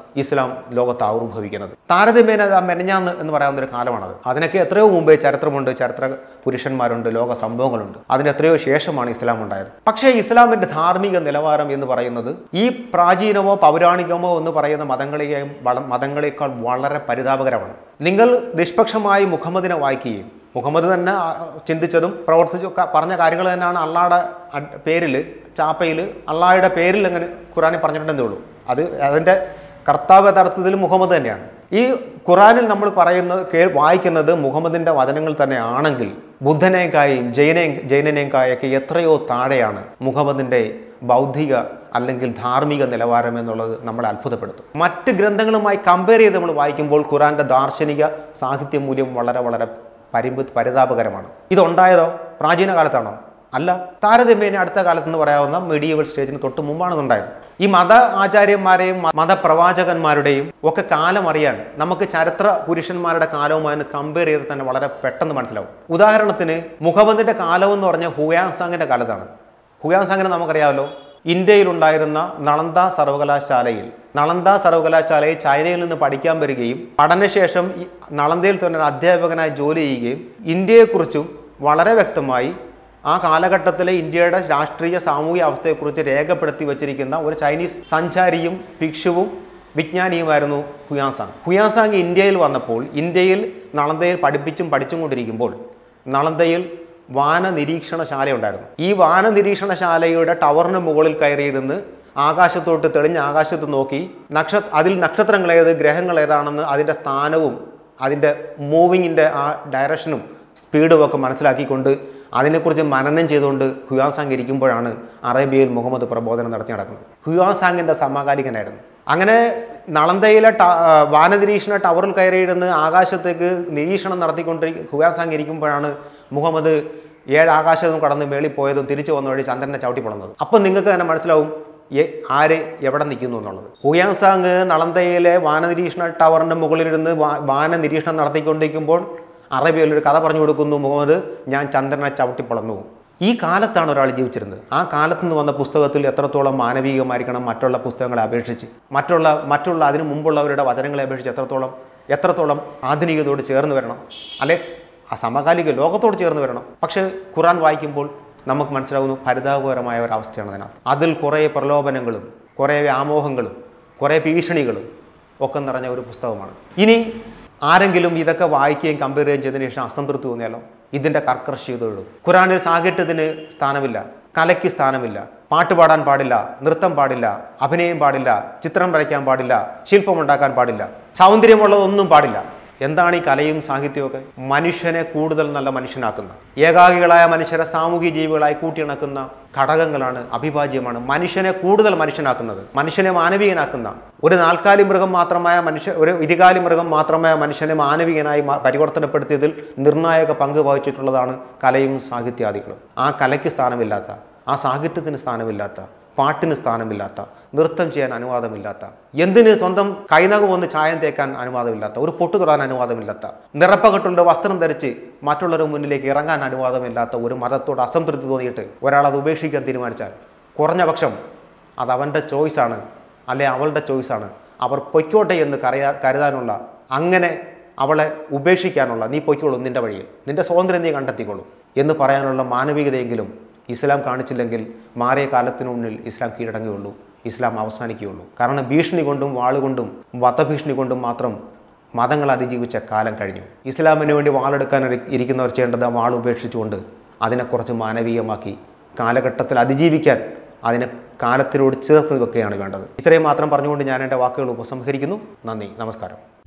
ഇസ്ലാം ലോകത്ത് ആവിർഭവിക്കുന്നത് താരതമ്യേന അത് ആ മെനഞ്ഞാന്ന് എന്ന് പറയാവുന്ന ഒരു കാലമാണത് അതിനൊക്കെ എത്രയോ മുമ്പേ ചരിത്രമുണ്ട് ചരിത്ര പുരുഷന്മാരുണ്ട് ലോക സംഭവങ്ങളുണ്ട് അതിന് എത്രയോ ശേഷമാണ് ഇസ്ലാം ഉണ്ടായത് പക്ഷേ ഇസ്ലാമിന്റെ ധാർമ്മിക നിലവാരം എന്ന് പറയുന്നത് ഈ പ്രാചീനമോ പൗരാണികമോ എന്ന് പറയുന്ന മതങ്ങളെയും വള- മതങ്ങളെക്കാൾ വളരെ പരിതാപകരമാണ് നിങ്ങൾ നിഷ്പക്ഷമായി മുഹമ്മദിനെ വായിക്കുകയും മുഹമ്മദ് തന്നെ ആ, ചിന്തിച്ചതും പ്രവർത്തിച്ചു ക- പറഞ്ഞ കാര്യങ്ങൾ തന്നെയാണ് അള്ളാഹയുടെ പേരിൽ ചാപ്പയിൽ അള്ളാഹയുടെ പേരിൽ അങ്ങനെ ഖുറാനിൽ പറഞ്ഞിട്ടുണ്ടെന്നേ ഉള്ളൂ അത് അതിൻ്റെ കർത്താവ് യഥാർത്ഥത്തിൽ മുഹമ്മദ് തന്നെയാണ് ഈ ഖുറാനിൽ നമ്മൾ പറയുന്നത് കേ വായിക്കുന്നത് മുഹമ്മദിൻ്റെ വചനങ്ങൾ തന്നെ ആണെങ്കിൽ ബുദ്ധനേക്കായും ജൈനയും ജൈനനേക്കായൊക്കെ എത്രയോ താഴെയാണ് മുഹമ്മദിൻ്റെ ബൗദ്ധിക അല്ലെങ്കിൽ ധാർമ്മിക നിലവാരം എന്നുള്ളത് നമ്മളെ അത്ഭുതപ്പെടുത്തും മറ്റ് ഗ്രന്ഥങ്ങളുമായി കമ്പയർ ചെയ്ത് നമ്മൾ വായിക്കുമ്പോൾ ഖുറാന്റെ ദാർശനിക സാഹിത്യ മൂല്യം വളരെ വളരെ പരിമ്പ പരിതാപകരമാണ് ഇതുണ്ടായതോ പ്രാചീന കാലത്താണോ അല്ല താരതമ്യേന അടുത്ത കാലത്ത് എന്ന് പറയാവുന്ന മെഡീവൽ സ്റ്റേജിന് തൊട്ട് മുമ്പാണ് ഇതുണ്ടായത് ഈ മത ആചാര്യന്മാരെയും മ- മതപ്രവാചകന്മാരുടെയും ഒക്കെ കാലം അറിയാൻ നമുക്ക് ചരിത്ര പുരുഷന്മാരുടെ കാലവുമായി കമ്പയർ ചെയ്ത് തന്നെ വളരെ പെട്ടെന്ന് മനസ്സിലാവും ഉദാഹരണത്തിന് മുഹമ്മദിന്റെ കാലം എന്ന് പറഞ്ഞാൽ ഹുയാസാങ്ങിന്റെ കാലത്താണ് ഹുയാസാങ്ങിനെ നമുക്കറിയാമല്ലോ ഇന്ത്യയിലുണ്ടായിരുന്ന നളന്ദ സർവകലാശാലയിൽ നളന്ദ സർവകലാശാലയിൽ ചൈനയിൽ നിന്ന് പഠിക്കാൻ വരികയും പഠനശേഷം ഈ നളന്ദയിൽ തന്നെ ഒരു അധ്യാപകനായി ജോലി ചെയ്യുകയും ഇന്ത്യയെക്കുറിച്ചും വളരെ വ്യക്തമായി ആ കാലഘട്ടത്തിലെ ഇന്ത്യയുടെ രാഷ്ട്രീയ സാമൂഹിക അവസ്ഥയെക്കുറിച്ച് രേഖപ്പെടുത്തി വച്ചിരിക്കുന്ന ഒരു ചൈനീസ് സഞ്ചാരിയും ഭിക്ഷുവും വിജ്ഞാനിയുമായിരുന്നു ഹുയാസാങ് ഹുയാസാങ് ഇന്ത്യയിൽ വന്നപ്പോൾ ഇന്ത്യയിൽ നളന്ദയിൽ പഠിപ്പിച്ചും പഠിച്ചും കൊണ്ടിരിക്കുമ്പോൾ നളന്ദയിൽ വാന നിരീക്ഷണശാല ഉണ്ടായിരുന്നു ഈ വാന നിരീക്ഷണശാലയുടെ ടവറിന് മുകളിൽ കയറിയിരുന്ന് ആകാശത്തോട്ട് തെളിഞ്ഞ ആകാശത്ത് നോക്കി നക്ഷത്ര അതിൽ നക്ഷത്രങ്ങൾ ഏത് ഗ്രഹങ്ങൾ ഏതാണെന്ന് അതിൻ്റെ സ്ഥാനവും അതിൻ്റെ മൂവിങ്ങിൻ്റെ ആ ഡയറക്ഷനും സ്പീഡും ഒക്കെ മനസ്സിലാക്കിക്കൊണ്ട് അതിനെക്കുറിച്ച് മനനം ചെയ്തുകൊണ്ട് ഹുയാസാങ് ഇരിക്കുമ്പോഴാണ് അറേബ്യയിൽ മുഹമ്മദ് പ്രബോധനം നടത്തി നടക്കുന്നത് ഹുയാസാങ്ങിൻ്റെ സമകാലികനായിരുന്നു അങ്ങനെ നളന്തയിലെ ട ആ, വാനനിരീക്ഷണ ടവറിൽ കയറിയിരുന്ന് ആകാശത്തേക്ക് നിരീക്ഷണം നടത്തിക്കൊണ്ടിരി ഹുയാസാങ് ഇരിക്കുമ്പോഴാണ് മുഹമ്മദ് ഏഴ് ആകാശത്തും കടന്ന് മേളിൽ പോയതും തിരിച്ചു വന്ന വഴി ചന്ദ്രനെ ചവിട്ടി പൊളന്നത് അപ്പം നിങ്ങൾക്ക് തന്നെ മനസ്സിലാവും എ- ആര് എവിടെ നിൽക്കുന്നു എന്നുള്ളത് ഹുയാസാങ് നളന്തയിലെ വാനനിരീക്ഷണ ടവറിൻ്റെ മുകളിലിരുന്ന് വാ- വാന നിരീക്ഷണം നടത്തിക്കൊണ്ടിരിക്കുമ്പോൾ അറേബ്യയിൽ ഒരു കഥ പറഞ്ഞു കൊടുക്കുന്നു മുഹമ്മദ് ഞാൻ ചന്ദ്രനെ ചവിട്ടി പൊളന്നു ഈ കാലത്താണ് ഒരാൾ ജീവിച്ചിരുന്നത് ആ കാലത്ത് നിന്ന് വന്ന പുസ്തകത്തിൽ എത്രത്തോളം മാനവികമായിരിക്കണം മറ്റുള്ള പുസ്തകങ്ങളെ അപേക്ഷിച്ച് മറ്റുള്ള മറ്റുള്ള അതിനു മുമ്പുള്ളവരുടെ വചനങ്ങളെ അപേക്ഷിച്ച് എത്രത്തോളം എത്രത്തോളം ആധുനികതയോട് ചേർന്ന് വരണം അല്ലെ ആ സമകാലിക ലോകത്തോട് ചേർന്ന് വരണം പക്ഷേ ഖുറാൻ വായിക്കുമ്പോൾ നമുക്ക് മനസ്സിലാവുന്നു പരിതാപകരമായ ഒരവസ്ഥയാണ് അതിനകത്ത് അതിൽ കുറേ പ്രലോഭനങ്ങളും കുറേ വ്യാമോഹങ്ങളും കുറേ ഭീഷണികളും ഒക്കെ നിറഞ്ഞ ഒരു പുസ്തകമാണ് ഇനി ആരെങ്കിലും ഇതൊക്കെ വായിക്കുകയും കമ്പയർ ചെയ്യുകയും ചെയ്തതിനു ശേഷം അസംതൃപ്തി തോന്നിയാലോ ഇതിൻ്റെ കർക്കർശീതോടും ഖുറാനിൽ സാഹിത്യത്തിന് സ്ഥാനമില്ല കലയ്ക്ക് സ്ഥാനമില്ല പാട്ട് പാടാൻ പാടില്ല നൃത്തം പാടില്ല അഭിനയം പാടില്ല ചിത്രം വരയ്ക്കാൻ പാടില്ല ശില്പമുണ്ടാക്കാൻ പാടില്ല സൗന്ദര്യമുള്ളതൊന്നും പാടില്ല എന്താണ് ഈ കലയും സാഹിത്യമൊക്കെ മനുഷ്യനെ കൂടുതൽ നല്ല മനുഷ്യനാക്കുന്ന ഏകാഗികളായ മനുഷ്യരെ സാമൂഹിക ജീവികളായി കൂട്ടിയിണക്കുന്ന ഘടകങ്ങളാണ് അഭിഭാജ്യമാണ് മനുഷ്യനെ കൂടുതൽ മനുഷ്യനാക്കുന്നത് മനുഷ്യനെ മാനവികനാക്കുന്ന ഒരു നാൽക്കാലി മൃഗം മാത്രമായ മനുഷ്യ ഒരു ഇരുകാലി മൃഗം മാത്രമായ മനുഷ്യനെ മാനവികനായി മാ- പരിവർത്തനപ്പെടുത്തിയതിൽ നിർണായക പങ്ക് വഹിച്ചിട്ടുള്ളതാണ് കലയും സാഹിത്യാദികളും ആ കലയ്ക്ക് സ്ഥാനമില്ലാത്ത ആ സാഹിത്യത്തിന് സ്ഥാനമില്ലാത്ത പാട്ടിന് സ്ഥാനമില്ലാത്ത നൃത്തം ചെയ്യാൻ അനുവാദമില്ലാത്ത എന്തിന് സ്വന്തം കൈനകം ഒന്ന് ചായം തേക്കാൻ അനുവാദമില്ലാത്ത ഒരു പൊട്ടു തൊടാൻ അനുവാദമില്ലാത്ത നിറപ്പകട്ടുള്ള വസ്ത്രം ധരിച്ച് മറ്റുള്ളവരുടെ മുന്നിലേക്ക് ഇറങ്ങാൻ അനുവാദമില്ലാത്ത ഒരു മതത്തോട് അസംതൃപ്തി തോന്നിയിട്ട് ഒരാൾ അത് ഉപേക്ഷിക്കാൻ തീരുമാനിച്ചാൽ കുറഞ്ഞ പക്ഷം അത് അവൻ്റെ ചോയ്സാണ് അല്ലെ അവളുടെ ചോയ്സാണ് അവർ പൊയ്ക്കോട്ടെ എന്ന് കരയാ കരുതാനുള്ള അങ്ങനെ അവളെ ഉപേക്ഷിക്കാനുള്ള നീ പൊയ്ക്കോളൂ നിന്റെ വഴിയിൽ നിന്റെ സ്വാതന്ത്ര്യം നീ കണ്ടെത്തിക്കോളൂ എന്ന് പറയാനുള്ള മാനവികതയെങ്കിലും ഇസ്ലാം കാണിച്ചില്ലെങ്കിൽ മാറിയ കാലത്തിനുള്ളിൽ ഇസ്ലാം കീഴടങ്ങുകയുള്ളൂ ഇസ്ലാം അവസാനിക്കുകയുള്ളൂ കാരണം ഭീഷണി കൊണ്ടും വാളുകൊണ്ടും വധഭീഷണി കൊണ്ടും മാത്രം മതങ്ങൾ അതിജീവിച്ച കാലം കഴിഞ്ഞു ഇസ്ലാമിന് വേണ്ടി വാളെടുക്കാൻ ഇരി- ഇരിക്കുന്നവർ ചെയ്യേണ്ടത് ആ വാൾ ഉപേക്ഷിച്ചുകൊണ്ട് അതിനെ കുറച്ച് മാനവീയമാക്കി കാലഘട്ടത്തിൽ അതിജീവിക്കാൻ അതിനെ കാലത്തിനോട് ചേർത്ത് വെക്കുകയാണ് വേണ്ടത് ഇത്രയും മാത്രം പറഞ്ഞുകൊണ്ട് ഞാൻ എൻ്റെ വാക്കുകൾ ഉപസംഹരിക്കുന്നു നന്ദി നമസ്കാരം